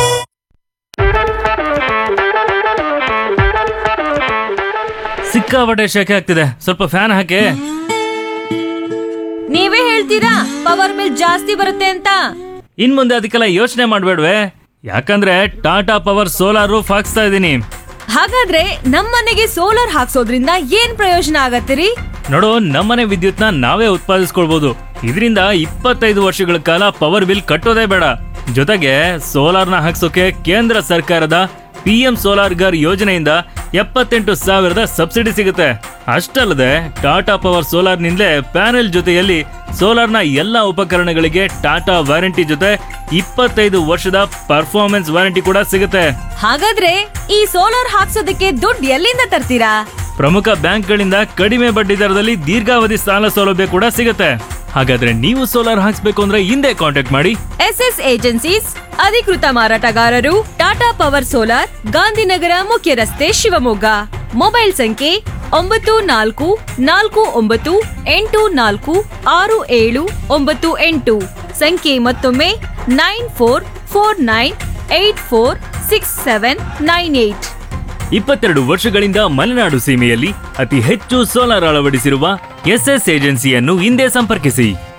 ಸಿಕ್ಕಾಪಟ್ಟೆ ಶೆಕೆ ಆಗ್ತಿದೆ ಸ್ವಲ್ಪ ಫ್ಯಾನ್ ಹಾಕಿ ನೀವೇ ಹೇಳ್ತೀರಾ ಪವರ್ ಬಿಲ್ ಜಾಸ್ತಿ ಬರುತ್ತೆ ಅಂತ ಇನ್ ಮುಂದೆ ಅದಕ್ಕೆಲ್ಲ ಯೋಚನೆ ಮಾಡ್ಬೇಡ್ವೆ ಯಾಕಂದ್ರೆ ಟಾಟಾ ಪವರ್ ಸೋಲಾರ್ ರೂಫ್ ಹಾಕ್ಸ್ತಾ ಇದ್ದೀನಿ ಹಾಗಾದ್ರೆ ನಮ್ಮನೆಗೆ ಸೋಲಾರ್ ಹಾಕ್ಸೋದ್ರಿಂದ ಏನ್ ಪ್ರಯೋಜನ ಆಗತ್ತಿರಿ ನೋಡು ನಮ್ಮನೆ ವಿದ್ಯುತ್ನ ನಾವೇ ಉತ್ಪಾದಿಸ್ಕೊಳ್ಬಹುದು ಇದರಿಂದ ಇಪ್ಪತ್ತೈದು ವರ್ಷಗಳ ಕಾಲ ಪವರ್ ಬಿಲ್ ಕಟ್ಟೋದೇ ಬೇಡ ಜೊತೆಗೆ ಸೋಲಾರ್ನ ಹಾಕ್ಸೋಕೆ ಕೇಂದ್ರ ಸರ್ಕಾರದ ಪಿ ಎಂ ಸೋಲಾರ್ ಗರ್ ಯೋಜನೆಯಿಂದ ಎಪ್ಪತ್ತೆಂಟು ಸಾವಿರದ ಸಬ್ಸಿಡಿ ಸಿಗುತ್ತೆ ಅಷ್ಟಲ್ಲದೆ ಟಾಟಾ ಪವರ್ ಸೋಲಾರ್ನಿಂದಲೇ ಪ್ಯಾನೆಲ್ ಜೊತೆಯಲ್ಲಿ ಸೋಲಾರ್ನ ಎಲ್ಲ ಉಪಕರಣಗಳಿಗೆ ಟಾಟಾ ವಾರಂಟಿ ಜೊತೆ ಇಪ್ಪತ್ತೈದು ವರ್ಷದ ಪರ್ಫಾರ್ಮೆನ್ಸ್ ವಾರಂಟಿ ಕೂಡ ಸಿಗುತ್ತೆ ಹಾಗಾದ್ರೆ ಈ ಸೋಲಾರ್ ಹಾಕ್ಸೋದಕ್ಕೆ ದುಡ್ಡು ಎಲ್ಲಿಂದ ತರ್ತೀರಾ ಪ್ರಮುಖ ಬ್ಯಾಂಕ್ಗಳಿಂದ ಕಡಿಮೆ ಬಡ್ಡಿ ದರದಲ್ಲಿ ದೀರ್ಘಾವಧಿ ಸಾಲ ಸೌಲಭ್ಯ ಕೂಡ ಸಿಗುತ್ತೆ ಹಾಗಾದ್ರೆ ನೀವು ಸೋಲಾರ್ ಹಾಕ್ಸ್ಬೇಕು ಅಂದ್ರೆ ಹಿಂದೆ ಕಾಂಟ್ಯಾಕ್ಟ್ ಮಾಡಿ ಎಸ್ ಎಸ್ ಏಜೆನ್ಸೀಸ್ ಅಧಿಕೃತ ಮಾರಾಟಗಾರರು ಟಾಟಾ ಪವರ್ ಸೋಲಾರ್ ಗಾಂಧಿನಗರ ಮುಖ್ಯ ರಸ್ತೆ ಶಿವಮೊಗ್ಗ ಮೊಬೈಲ್ ಸಂಖ್ಯೆ ಒಂಬತ್ತು ನಾಲ್ಕು ನಾಲ್ಕು ಒಂಬತ್ತು ಎಂಟು ನಾಲ್ಕು ಆರು ಏಳು ಒಂಬತ್ತು ಎಂಟು ಸಂಖ್ಯೆ ಮತ್ತೊಮ್ಮೆ nine four four nine eight four six seven nine eight ಇಪ್ಪತ್ತೆರಡು ವರ್ಷಗಳಿಂದ ಮಲೆನಾಡು ಸೀಮೆಯಲ್ಲಿ ಅತಿ ಹೆಚ್ಚು ಸೋಲಾರ್ ಅಳವಡಿಸಿರುವ ಎಸ್ಎಸ್ ಏಜೆನ್ಸಿಯನ್ನು ಹಿಂದೆ ಸಂಪರ್ಕಿಸಿ